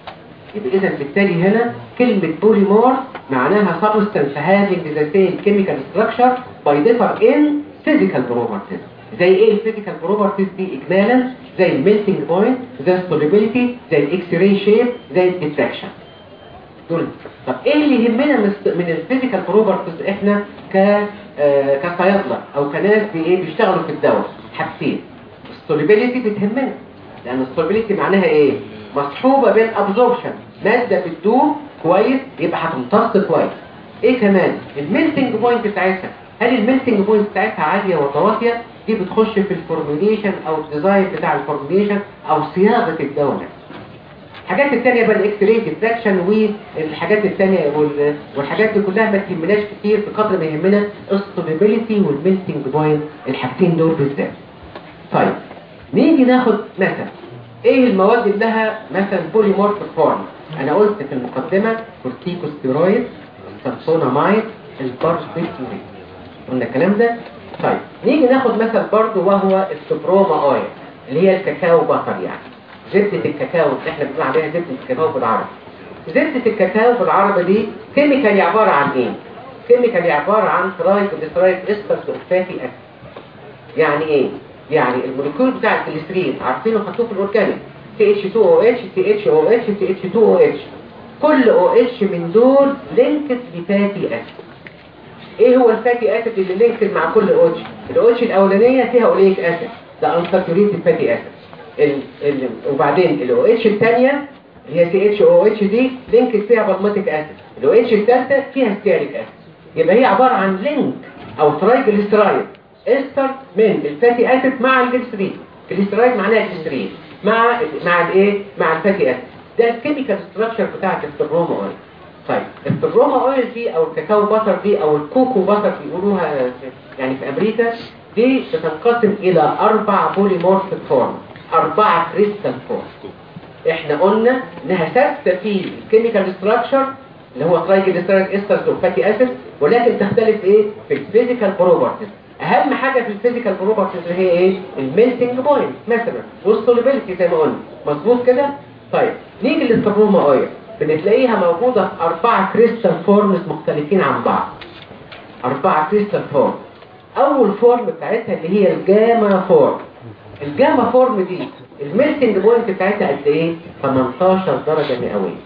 يبقى اذا بالتالي هنا كلمه بوليمور معناها substance having the same chemical structure by differ in physical properties زي ايه الفيزيكال بروبرتيز دي اجمالا زي الميلتنج بوينت زي السوليبيليتي زي الاكس راي شيب زي الديفراكشن دول طب ايه اللي يهمنا من من الفيزيكال بروبرتيز احنا ك آه كصيادله او كناس بايه بيشتغلوا في الدواء حاجتين السوليبيليتي بتهمنا لان السوليبيليتي معناها ايه مصحوبه بالابزوربشن ماده بتدوب كويس يبقى هتمتص كويس ايه كمان الميلتنج بوينت بتاعتها هل الميلتنج بوينت بتاعتها عاليه ومتواطيه دي بتخش في الفورميليشن او الديزاين بتاع الفورميليشن او صياغه الدواء نفسه الحاجات التانية بقى الاكس راي ديفراكشن والحاجات التانية وال... والحاجات دي كلها ما تهمناش كتير بقدر ما يهمنا السوليبيليتي والميلتنج بوينت الحاجتين دول بالذات طيب نيجي ناخد مثلا ايه المواد اللي لها مثلا بوليمورفيك فورم انا قلت في المقدمه كورتيكوستيرويد سلفونامايد البارسبيتوريد قلنا الكلام ده طيب نيجي ناخد مثل برضو وهو السبروما اويل اللي هي الكاكاو بطر يعني زبدة الكاكاو اللي احنا بنقول عليها زبدة الكاكاو بالعربي زبدة الكاكاو بالعربي دي كيميكالي عبارة عن ايه؟ كيميكالي عبارة عن ترايكليسرايد استر سلفاتي اسيد يعني ايه؟ يعني الموليكيول بتاع الجليسرين عارفينه خدتوه في الاورجانيك CH2OH CHOH CH2OH كل OH من دول لينكد لفاتي اسيد ايه هو الفاتي اسيد اللي لينكد مع كل اوتش الاوتش الاولانيه فيها اوليك اسيد ده انساتوريتد فاتي اسيد ال ال وبعدين الاو اتش الثانيه اللي هي سي اتش او اتش دي لينكد فيها بالماتيك اسيد الاو اتش الثالثه فيها ستيريك اسيد يبقى هي عباره عن لينك او ترايجليسرايد استر من الفاتي اسيد مع الجليسرين الجليسرايد معناها الجليسرين مع مع الايه مع الفاتي اسيد ده الكيميكال ستراكشر بتاعت السبروما اويل طيب السبروما اويل دي او الكاكاو باتر دي او الكوكو باتر بيقولوها يعني في امريكا دي بتنقسم الى اربع بوليمورفيك فورم اربعه كريستال فورم احنا قلنا انها ثابته في الكيميكال ستراكشر اللي هو ترايجليسيرايد استرز وفاتي اسيد ولكن تختلف ايه في الفيزيكال بروبرتيز اهم حاجه في الفيزيكال بروبرتيز هي ايه الميلتنج بوينت مثلا والسوليبيليتي زي ما قلنا مظبوط كده طيب نيجي للسبروما اويل بنتلاقيها موجودة في أربعة كريستال فورمز مختلفين عن بعض أربعة كريستال فورم أول فورم بتاعتها اللي هي الجاما فورم الجاما فورم دي الميلتنج بوينت بتاعتها قد إيه؟ 18 درجة مئوية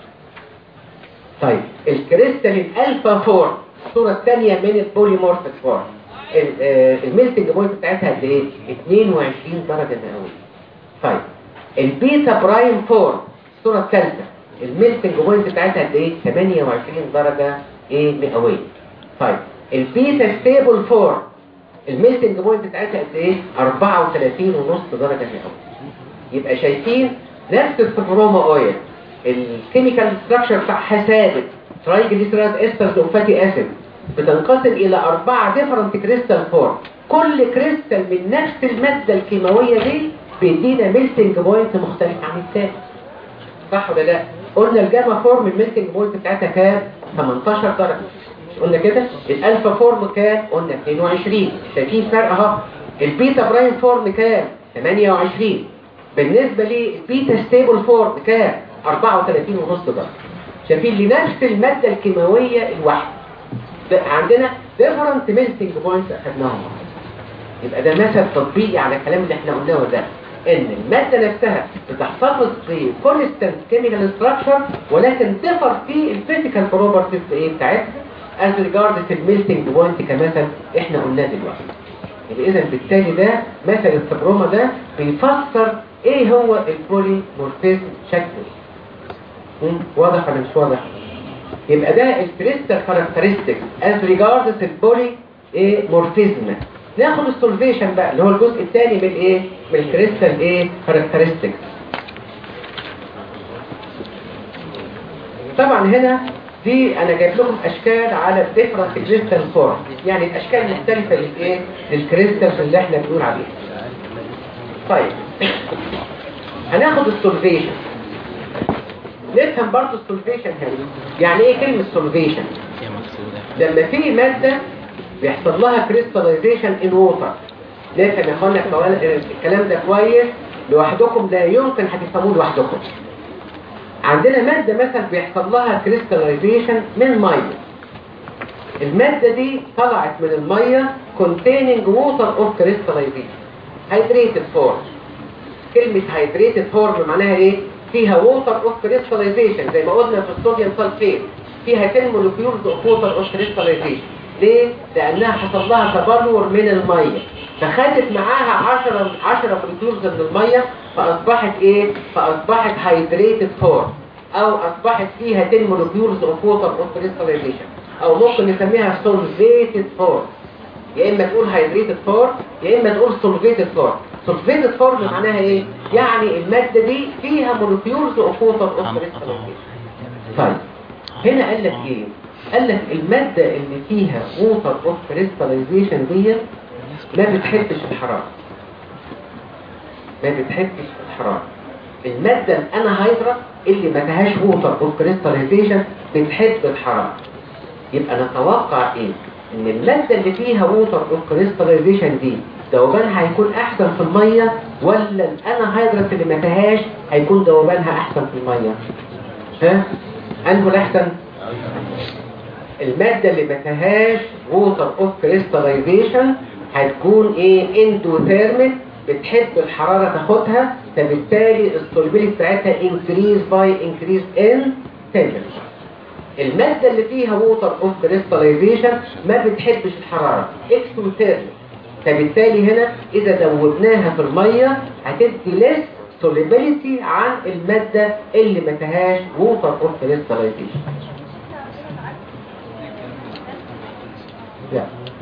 طيب الكريستال الألفا فورم الصورة الثانية من البوليمورفيك فورم الميلتنج بوينت بتاعتها قد إيه؟ 22 درجة مئوية طيب البيتا برايم فورم الصورة الثالثة الميلتنج بوينت بتاعتها قد ايه 28 درجه ايه مئويه طيب البيتا ستيبل فور الميلتنج بوينت بتاعتها قد ايه 34 ونص درجه مئويه يبقى شايفين نفس السفروما اويل الكيميكال ستراكشر بتاعها ثابت ترايجليسيراد استرز وفاتي اسيد بتنقسم الى اربعه ديفرنت كريستال فورم كل كريستال من نفس الماده الكيماويه دي بيدينا ميلتنج بوينت مختلف عن الثاني صح ولا لا قلنا الجاما فورم الميلتنج بوينت بتاعتها كام 18 درجه مش قلنا كده الالفا فورم كام قلنا 22 شايفين فرق اهو البيتا برايم فورم كام 28 بالنسبه للبيتا ستيبل فورم كام 34 ونص درجه شايفين لنفس الماده الكيماويه الواحده ده عندنا ديفرنت ميلتنج بوينتس اخدناهم يبقى ده مثل تطبيقي على الكلام اللي احنا قلناه ده ان المادة نفسها بتحتفظ في كونستنت كيميكال ستراكشر ولكن تفر في الفيزيكال بروبرتيز ايه بتاعتها از ريجاردز الميلتنج بوينت كمثل احنا قلناه دلوقتي يبقى اذا بالتالي ده مثل السبروما ده بيفسر ايه هو البولي مورفيزم شكله مم، واضح ولا مش واضح يبقى ده الكريستال كاركترستيك از ريجاردز البولي ايه مورفيزم ناخد السولفيشن بقى اللي هو الجزء الثاني من ايه من الكريستال ايه كاركترستكس طبعا هنا دي انا جايب لكم اشكال على الديفرنت كريستال فورم يعني الاشكال مختلفه للايه للكريستال اللي احنا بنقول عليه طيب هناخد السولفيشن نفهم برضه السولفيشن هنا يعني ايه كلمه سولفيشن هي مقصودة لما في مادة بيحصل لها كريستاليزيشن ان ووتر نفهم يا اخوانا الكوال- الكلام ده كويس لوحدكم لا يمكن هتفهموه لوحدكم عندنا مادة مثلا بيحصل لها كريستاليزيشن من مية المادة دي طلعت من المية containing water of crystallization hydrated form كلمة hydrated form معناها ايه؟ فيها water of crystallization زي ما قلنا في الصوديوم سلفيت فيها 10 molecules of water of crystallization ليه؟ لأنها حصل لها تبلور من المية فخدت معاها 10 10 molecules من المية فأصبحت ايه؟ فأصبحت hydrated form أو أصبحت فيها 10 molecules of water of crystallization أو ممكن نسميها solvated form يا اما تقول هيدريتد فورم يا اما تقول سولفيتد فورم سولفيتد فورم معناها ايه يعني الماده دي فيها مولكيولز اوف ووتر اوف طيب هنا قال لك ايه قال لك الماده اللي فيها ووتر اوف كريستاليزيشن دي ما بتحبش الحراره ما بتحبش الحراره الماده الانهيدرا اللي ما فيهاش ووتر اوف كريستاليزيشن بتحب الحراره يبقى نتوقع ايه ان المادة اللي فيها ووتر اوف كريستاليزيشن دي ذوبانها هيكون احسن في المية ولا الانهيدرات اللي ما فيهاش هيكون ذوبانها احسن في المية ها انه الاحسن المادة اللي ما فيهاش ووتر اوف كريستاليزيشن هتكون ايه اندوثيرميك بتحب الحرارة تاخدها فبالتالي السولبيلي بتاعتها increase by increase in temperature المادة اللي فيها ووتر اوف كريستاليزيشن ما بتحبش الحرارة اكسوثيرميك فبالتالي هنا اذا دوبناها في المية هتدي لس solubility عن المادة اللي ما فيهاش ووتر اوف كريستاليزيشن لا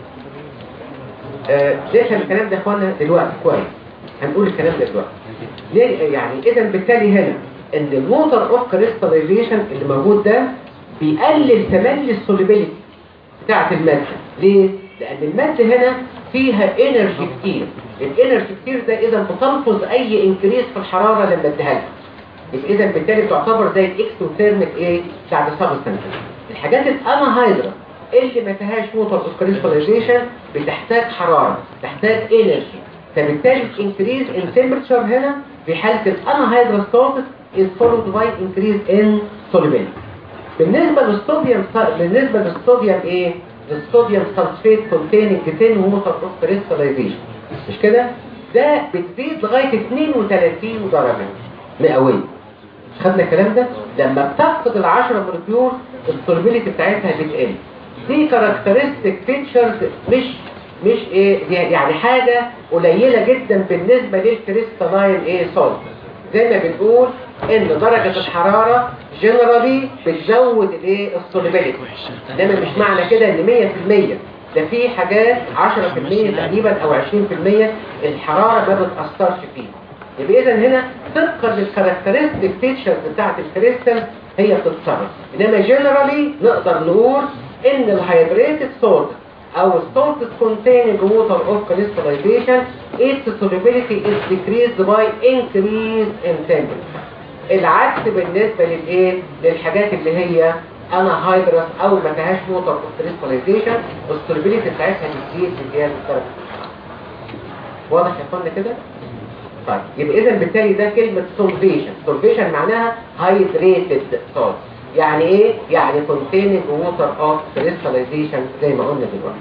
آه، نفهم الكلام ده يا اخوانا دلوقتي كويس هنقول الكلام ده دلوقتي ليه يعني اذا بالتالي هنا ان الووتر اوف كريستاليزيشن اللي موجود ده بيقلل تملي السوليبيليتي بتاعت المادة ليه؟ لأن المادة هنا فيها انرجي كتير الانرجي كتير ده إذا بتلفظ أي انكريس في الحرارة لما اديها لها يبقى إذا بالتالي تعتبر زي الاكسوثيرميك إيه بتاع السبستنس الحاجات الانهايدرا اللي ما فيهاش ووتر اوف كريستاليزيشن بتحتاج حرارة تحتاج انرجي فبالتالي الانكريز ان تمبرتشر هنا في حالة الانهايدرا ستاتس is followed by increase in solubility بالنسبة للصوديوم بالنسبة للصوديوم ايه للصوديوم سلفيت كونتيننج 10 ووتر اوف كريستاليزيشن مش كده ده بتزيد لغاية 32 درجة مئوية خدنا الكلام ده لما بتفقد ال10 مولكيول السولبيليتي بتاعتها بتقل دي كاركترستيك فيتشرز مش مش ايه دي يعني حاجة قليلة جدا بالنسبة للكريستالاين ايه سولت زي ما بنقول ان درجة الحرارة جنرالي بتزود الايه السوليبيليتي انما مش معنى كده ان 100% ده في حاجات 10% تقريبا او 20% الحرارة ما بتأثرش فيه يبقى اذا هنا طبقا للكاركترستيك فيتشرز بتاعت الكريستال هي بتتصرف انما جنرالي نقدر نقول ان الهيدريتد سولت او salts containing water of crystallization its solubility is decreased by increase in temperature العكس بالنسبة للايه للحاجات اللي هي انا هيدرس او ما فيهاش water of crystallization السولوبيليتي بتاعتها بتزيد بزيادة درجة الحرارة واضح يا اخوانا كده طيب يبقى اذا بالتالي ده كلمة solvation solvation معناها hydrated salt يعني ايه؟ يعني containing water of crystallization زي ما قلنا دلوقتي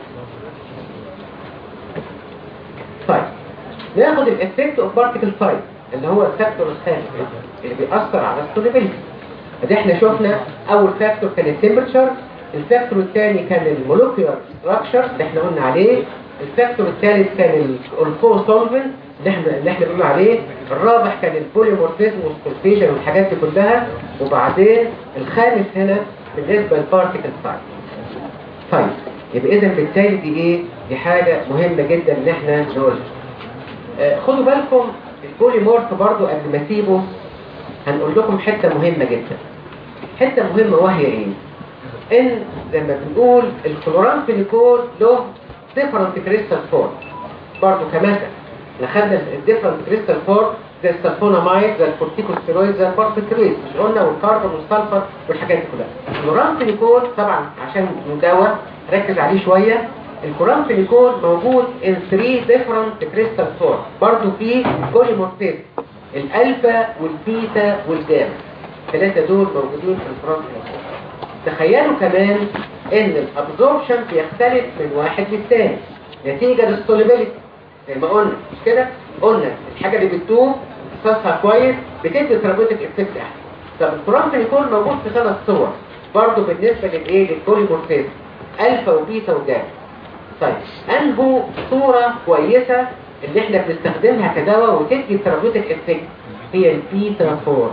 طيب ناخد الافكت اوف بارتيكل سايز اللي هو الفاكتور الخامس اللي بيأثر على السوليبيليتي ادي احنا شفنا اول فاكتور كان التمبرتشر الفاكتور الثاني كان المولكيولار ستراكشر اللي احنا قلنا عليه الفاكتور الثالث كان الكو سولفنت اللي احنا اللي احنا قلنا عليه الرابع كان البوليمورفيزم والسولفيشن والحاجات دي كلها وبعدين الخامس هنا بالنسبه للبارتيكل سايز طيب يبقى اذا بالتالي دي ايه دي حاجه مهمه جدا ان احنا نقولها آه خدوا بالكم البوليمورف برضو قبل ما اسيبه هنقول لكم حته مهمه جدا حته مهمه وهي ايه ان لما بنقول الكلورامفينيكول له ديفرنت كريستال فورم برضو كمثل خدنا الديفرنت كريستال فورم زي السلفونامايد زي الكورتيكوستيرويد زي الباربيتريت مش قلنا والكربون والسلفر والحاجات دي كلها الكلورامفينيكول طبعا عشان دواء ركز عليه شويه الكلورامفينيكول موجود in 3 different crystal form برضو في بوليمورفيزم الالفا والبيتا والجاما الثلاثه دول موجودين في الكلورامفينيكول تخيلوا كمان ان الابزوربشن بيختلف من واحد للثاني نتيجه للسوليبيليتي زي ما قلنا مش كده قلنا الحاجه اللي بتدوب صوصها كويس بتدي ثيرابيوتيك افكت احسن طب الكلورامفينيكول موجود في ثلاث صور برضو بالنسبه للايه للبوليمورفيزم الفا وبيتا وجاما طيب انهو صورة كويسة اللي احنا بنستخدمها كدواء وتدي ثيرابيوتيك افكت هي البيتا فورم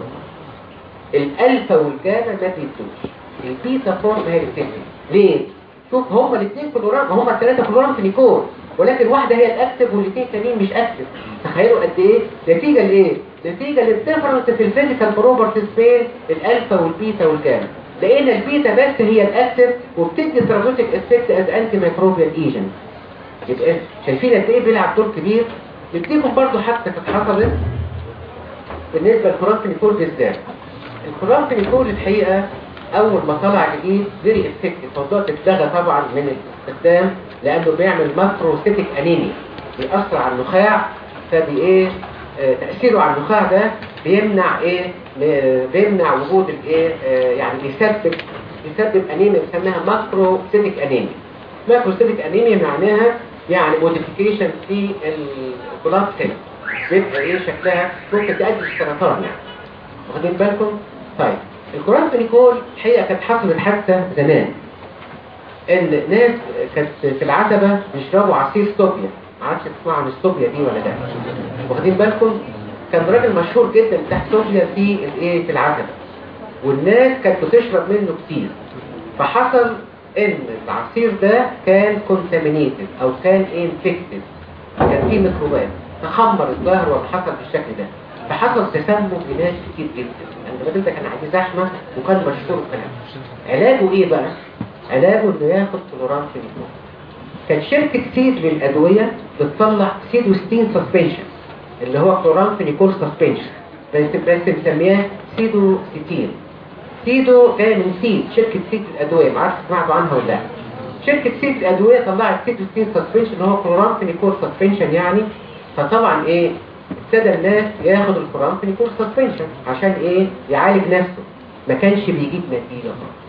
الالفا والجاما ما بيدوش البيتا فورم هي اللي بتدي ليه؟ شوف هما الاثنين كلورام هما الثلاثة كلورام في نيكول ولكن واحدة هي الاكتف والاثنين التانيين مش اكتف تخيلوا قد ايه؟ نتيجة لايه؟ نتيجة للديفرنس في الفيزيكال بروبرتيز بين الالفا والبيتا والجاما لقينا البيتا بس هي الاكتف وبتدي ثيرابيوتيك افكت از انتي ميكروبيال ايجنت يبقى شايفين قد ايه بيلعب دور كبير نديكم برضو حتى كانت حصلت بالنسبه للكورانفينيكول بالذات الكورانفينيكول الحقيقه اول ما طلع جديد فيري افكتيف موضوع اتلغى طبعا من الاستخدام لانه بيعمل ماكروسيتيك انيميا بيأثر على النخاع فبي ايه آه تأثيره على النخاع ده بيمنع ايه بيمنع وجود الايه آه يعني بيسبب بيسبب انيميا بنسميها ماكروسيتيك انيميا ماكروسيتيك انيميا معناها يعني موديفيكيشن في البلاد سيل بيبقى ايه شكلها ممكن تؤدي للسرطان يعني واخدين بالكم طيب الكورانفينيكول الحقيقه كانت حصلت حتى زمان ان ناس كانت في العتبه بيشربوا عصير ستوبيا ما عادش تسمعوا عن الستوبيا دي ولا لا واخدين بالكم كان راجل مشهور جدا بتاع ستوبيا في الايه في العتبه والناس كانت بتشرب منه كتير فحصل ان العصير ده كان كونتامينيتد او كان انفكتد كان فيه ميكروبات تخمر الظهر وحصل بالشكل ده فحصل تسمم لناس كتير جدا يعني الراجل ده كان عليه زحمه وكان مشهور كلام علاجه ايه بقى علاجه انه ياخد كلورامفينيكول كانت شركه سيد للادويه بتطلع سيدوستين سسبنشن اللي هو كلورامفينيكول سسبنشن بس بس مسمياه سيدو ستين سيدو جاي من سيد شركة سيد الأدوية ما عارف سمعتوا عنها ولا لا شركة سيد الأدوية طلعت سيدو ستين سسبنشن اللي هو كلورامفينيكول سسبنشن يعني فطبعا ايه ابتدى الناس ياخد الكلورامفينيكول سسبنشن عشان ايه يعالج نفسه ما كانش بيجيب نتيجة خالص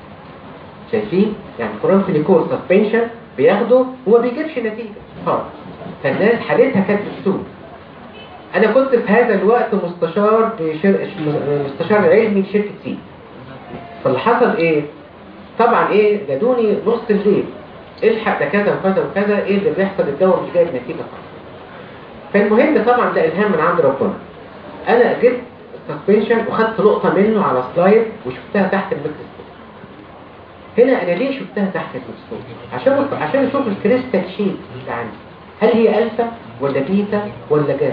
شايفين يعني الكلورامفينيكول سسبنشن بياخده وما بيجيبش نتيجة خالص فالناس حالتها كانت بتسوء انا كنت في هذا الوقت مستشار بشر... مستشار علمي لشركة سي فاللي حصل ايه طبعا ايه جادوني نص الليل الحق ده كذا وكذا وكذا ايه اللي بيحصل الدواء مش جايب نتيجة خالص فالمهم طبعا ده الهام من عند ربنا انا جبت السسبنشن وخدت لقطه منه على سلايد وشفتها تحت الميكروسكوب هنا انا ليه شفتها تحت الميكروسكوب عشان عشان اشوف الكريستال شيت اللي عندي هل هي الفا ولا بيتا ولا جاما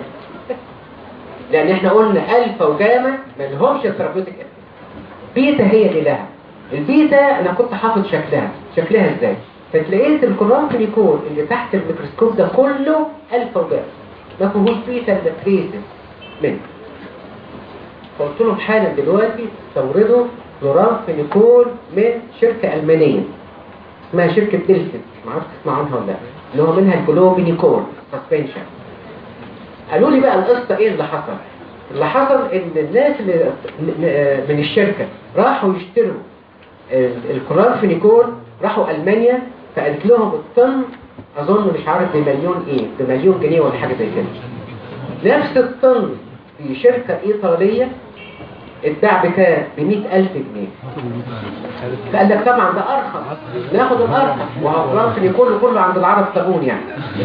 لان احنا قلنا الفا وجاما ما لهمش ثيرابيوتيك بيتا هي اللي لها البيتا انا كنت حافظ شكلها شكلها ازاي فتلاقيت الكلورامفينيكول اللي تحت الميكروسكوب ده كله الفا وجاما ما فيهوش بيتا الا تريسز منه فقلت لهم حالا دلوقتي استوردوا كلورامفينيكول من شركة ألمانية اسمها شركة ديلفت ما عرفت تسمع عنها ولا لا اللي هو منها الجلوبينيكول سسبنشن قالوا لي بقى القصة ايه اللي حصل اللي حصل ان الناس اللي من الشركة راحوا يشتروا الكلورامفينيكول راحوا ألمانيا فقالت لهم الطن أظن مش عارف بمليون ايه بمليون جنيه ولا حاجة زي كده نفس الطن في شركة إيطالية اتباع بكام؟ ب 100000 جنيه فقال لك طبعا ده أرخص ناخد الأرخص وهفرنسي كله كله عند العرب صابون يعني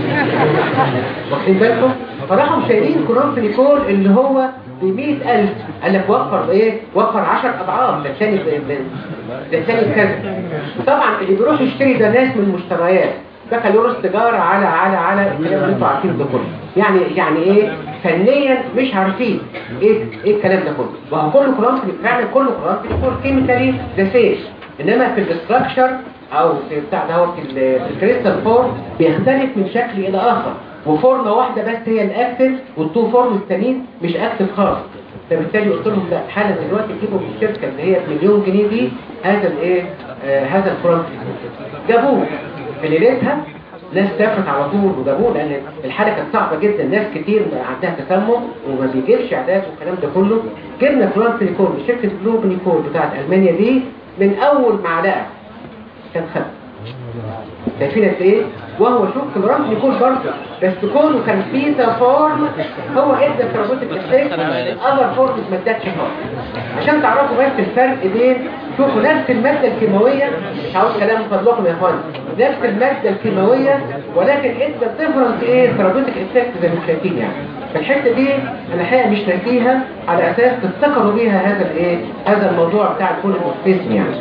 واخدين بالكم؟ فراحوا شايلين كورنفليكول اللي هو ب 100000 قال لك وفر ايه؟ وفر 10 أضعاف ده ثاني ده ثاني كذا طبعا اللي بيروح يشتري ده ناس من المشتريات بكالوريوس تجارة على على على الكلام اللي انتوا عارفينه ده كله يعني يعني ايه فنيا مش عارفين ايه ايه الكلام ده كله وهو كله قرآن فعلا كله قرآن في الكور كيميكالي ده سيف انما في الاستراكشر او في بتاع ده في الكريستال فورم بيختلف من شكل الى اخر وفورمه واحده بس هي الاكتف والتو فورم التانيين مش اكتف خالص فبالتالي قلت لهم لا حالا دلوقتي جيبوا من الشركه اللي هي بمليون جنيه دي هذا الايه آه هذا القرآن جابوه في ليلتها ناس سافرت على طول وجابوه لان الحاله كانت صعبه جدا ناس كتير عندها تسمم وما بيجيبش علاج والكلام ده كله جبنا كلورامفينيكول من شركه جلوبينيكول بتاعت المانيا دي من اول معلقه كان خد شايفين قد ايه وهو شوف كلورامفينيكول برضه بس كونه كان فيه فورم هو ادى ثيرابيوتيك افكت الاذر فورم ما ادتش خالص عشان تعرفوا بس الفرق بين شوفوا نفس الماده الكيماويه مش عاوز كلام من فضلكم يا اخوان نفس الماده الكيماويه ولكن ادى ديفرنس ايه ثيرابيوتيك افكت زي ما شايفين يعني فالحته دي انا الحقيقه مش ناسيها على اساس تفتكروا بيها هذا الايه هذا الموضوع بتاع البوليمورفيزم يعني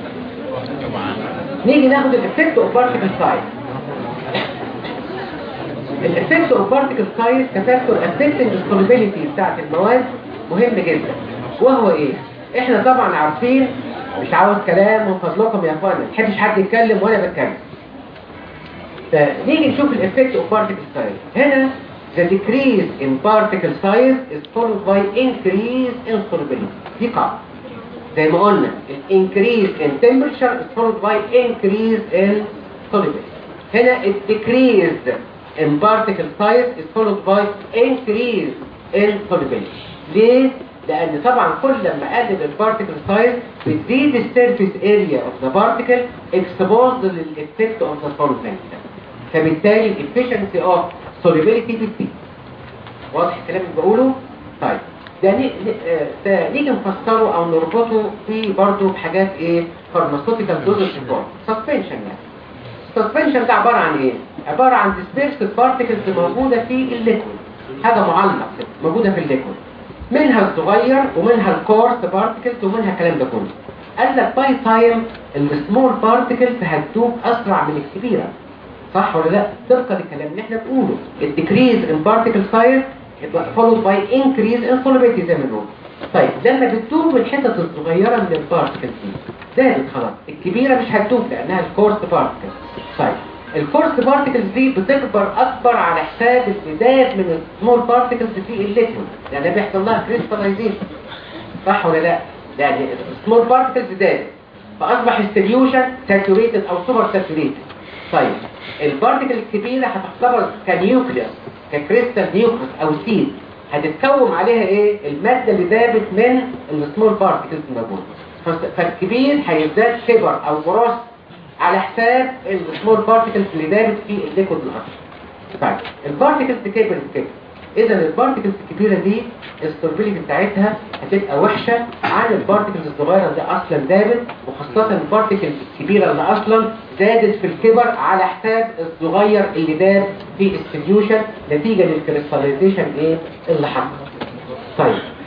نيجي ناخد الافكت اوف بارتيكل سايز الافكت اوف بارتيكل سايز كفاكتور افكتنج السوليبيليتي بتاعت المواد مهم جدا وهو ايه احنا طبعا عارفين مش عاوز كلام من فضلكم يا اخوانا ما تحبش حد يتكلم وانا بتكلم فنيجي نشوف الافكت اوف بارتيكل سايز هنا the decrease in particle size is followed by increase in solubility دي قاعده زي ما قلنا ال increase in temperature is followed by increase in solubility هنا ال decrease in particle size is followed by increase in solubility ليه؟ لأن طبعا كل لما قلل البارتيكل سايز بتزيد السيرفيس اريا اوف ذا بارتيكل اكسبوزد للإفكت اوف ذا سولفنت فبالتالي الافشنسي اوف solubility بتزيد واضح الكلام اللي بقوله؟ طيب ده ده نيجي نفسره او نربطه في برضه بحاجات ايه فارماسيوتيكال دوزج ريبورت سسبنشن يعني السسبنشن ده عباره عن ايه عباره عن ديسبيرسد بارتيكلز موجوده في الليكويد حاجه معلقه موجوده في الليكويد منها الصغير ومنها الكورس بارتيكلز ومنها الكلام ده كله قال لك باي تايم السمول بارتيكلز هتدوب اسرع من الكبيره صح ولا لا طبقا للكلام اللي احنا بنقوله الديكريز ان بارتيكل سايز followed by increase in solubility زي ما بنقول طيب لما بتدوب من الحتت الصغيره من البارتيكلز دي زادت خلاص الكبيره مش هتدوب لانها الكورس بارتيكلز طيب الكورس بارتيكلز دي بتكبر اكبر على حساب الزداد من السمول بارتيكلز في الليكويد لان بيحصل لها كريستاليزيشن صح ولا لا يعني السمول بارتيكلز زادت فاصبح السوليوشن ساتوريتد او سوبر ساتوريتد طيب البارتيكل الكبيره هتحتفظ كنيوكليوس ككريستال نيوكليوس او سيد هتتكون عليها ايه الماده اللي ذابت من السمول بارتيكلز الموجوده فالكبير هيزداد كبر او جروس على حساب السمول بارتيكلز اللي ذابت في الليكويد الاصلي طيب البارتيكلز كبرت كده اذا البارتيكلز الكبيره دي السولبيليتي بتاعتها هتبقى وحشه عن البارتيكلز الصغيره اللي اصلا ذابت وخاصه البارتيكلز الكبيره اللي اصلا زادت في الكبر على حساب الصغير اللي داب في السوليوشن نتيجه للكريستاليزيشن ايه اللي حصل طيب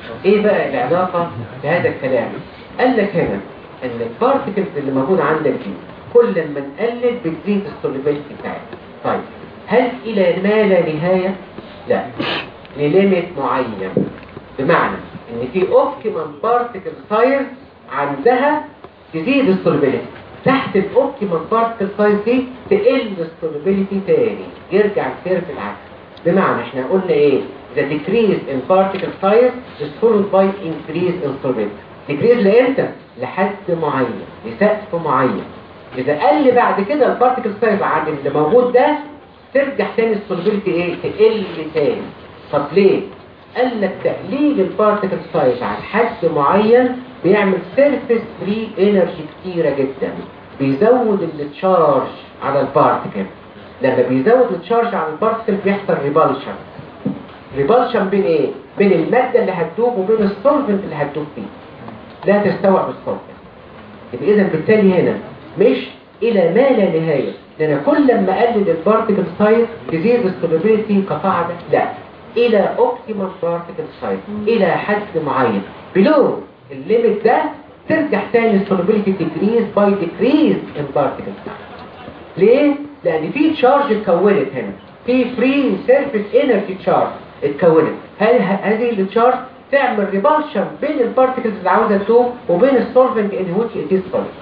ايه بقى العلاقة بهذا الكلام قال لك هنا ان البارتكلز اللي موجودة عندك دي كل ما نقلل بتزيد السوليبيلتي بتاعتها طيب هل الى ما لا نهاية لا لليميت معين بمعنى ان في اوبتيمم بارتكل سايز عندها تزيد السوليبيلتي تحت الاوبتيمم بارتكل سايز دي تقل السوليبيلتي تاني يرجع السير في العكس بمعنى احنا قلنا ايه the decrease in particle size is followed by increase in solubility decrease لامتى لحد معين لسقف معين اذا قل بعد كده البارتيكل سايز عن اللي موجود ده ترجع تاني السوليبيليتي ايه تقل تاني طب ليه قال لك تقليل البارتيكل سايز عن حد معين بيعمل سيرفيس فري انرجي كتيره جدا بيزود التشارج على البارتيكل لما بيزود التشارج على البارتيكل بيحصل ريبالشن ريبالشن بين ايه بين الماده اللي هتدوب وبين السولفنت اللي هتدوب فيه لا تستوعب السولفنت يبقى اذا بالتالي هنا مش الى ما لا نهايه لان كل ما اقلل البارتيكل سايز تزيد السوليبيليتي كقاعده لا الى اوبتيمال بارتيكل سايز الى حد معين بلو الليميت ده ترجع تاني السوليبيليتي تكريز باي ديكريز البارتيكل سايز ليه؟ لأن في تشارج اتكونت هنا في فري سيرفيس انرجي تشارج اتكونت هل هذه التشارج تعمل ريبالشن بين البارتكلز اللي عاوزه تدوب وبين السولفنت ان ويتش ات از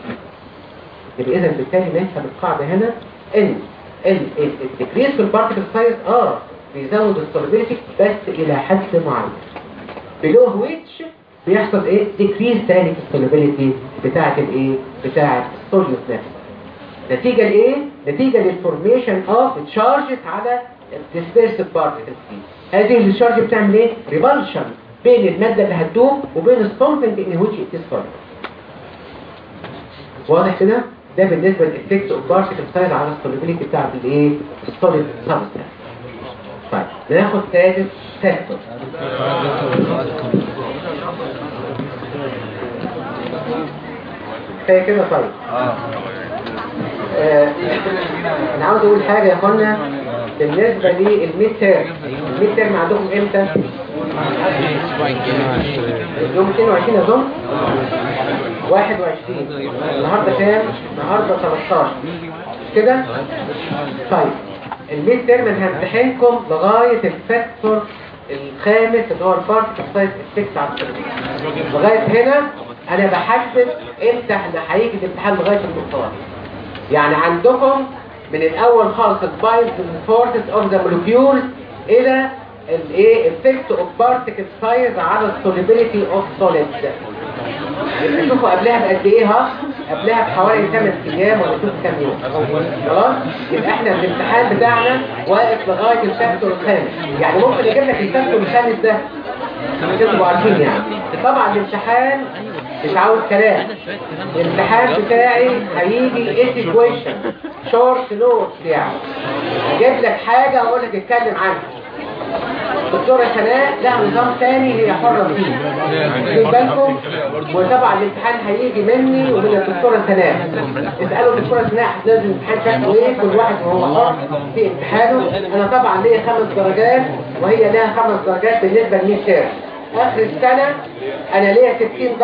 يبقى اذا بالتالي نفهم القاعده هنا ان الديكريس في البارتكل سايز اه بيزود السوليبيليتي بس الى حد معين بلو ويتش بيحصل ايه ديكريس تاني في السوليبيليتي بتاعه الايه بتاعه السوليوس نفسه نتيجة لإيه؟ نتيجة للفورميشن اوف تشارجز على الديسبيرسد بارتكلز دي هذه التشارج بتعمل ايه؟ ريبالشن بين المادة اللي هتدوب وبين السولفنت ان ويتش ات واضح كده؟ ده بالنسبة للإفكت اوف بارتكل سايز على السوليبيليتي بتاعت الايه؟ السوليد سبستانس طيب ناخد ثالث فاكتور كفايه كده طيب آه، انا عاوز اقول حاجة يا اخوانا بالنسبة للميد تيرم الميد تيرم عندكم امتى؟ يوم 22 اظن 21 النهاردة كام؟ النهاردة 13 مش كده؟ طيب الميد تيرم انا همتحنكم لغاية الفاكتور الخامس اللي هو البارتكل سايز افكت على السيرفيس لغاية هنا انا بحدد امتى احنا هيجي الامتحان لغاية النقطة دي. يعني عندكم من الاول خالص البايلز فورسز اوف ذا مولكيول الى الايه افكت اوف بارتكل سايز على السوليبيليتي اوف سوليد يبقى شوفوا قبلها بقد ايه ها قبلها بحوالي 8 ايام ولا شوف كام يوم خلاص يبقى احنا الامتحان بتاعنا واقف لغايه الفاكتور الخامس يعني ممكن يجيب لك الفاكتور الخامس ده عشان تبقوا عارفين يعني طبعا الامتحان مش عاوز كلام الامتحان بتاعي هيجي ايتي كويشن شورت نوت يعني هجيب لك حاجه واقول لك اتكلم عنها الدكتورة سناء لها نظام تاني هي حرة فيه خدوا بالكم وطبعا الامتحان هيجي مني ومن الدكتورة سناء اسألوا الدكتورة سناء لازم الامتحان شكله ايه كل واحد وهو حر في امتحانه انا طبعا ليا خمس درجات وهي لها خمس درجات بالنسبة للميد تيرم اخر السنة انا ليا 60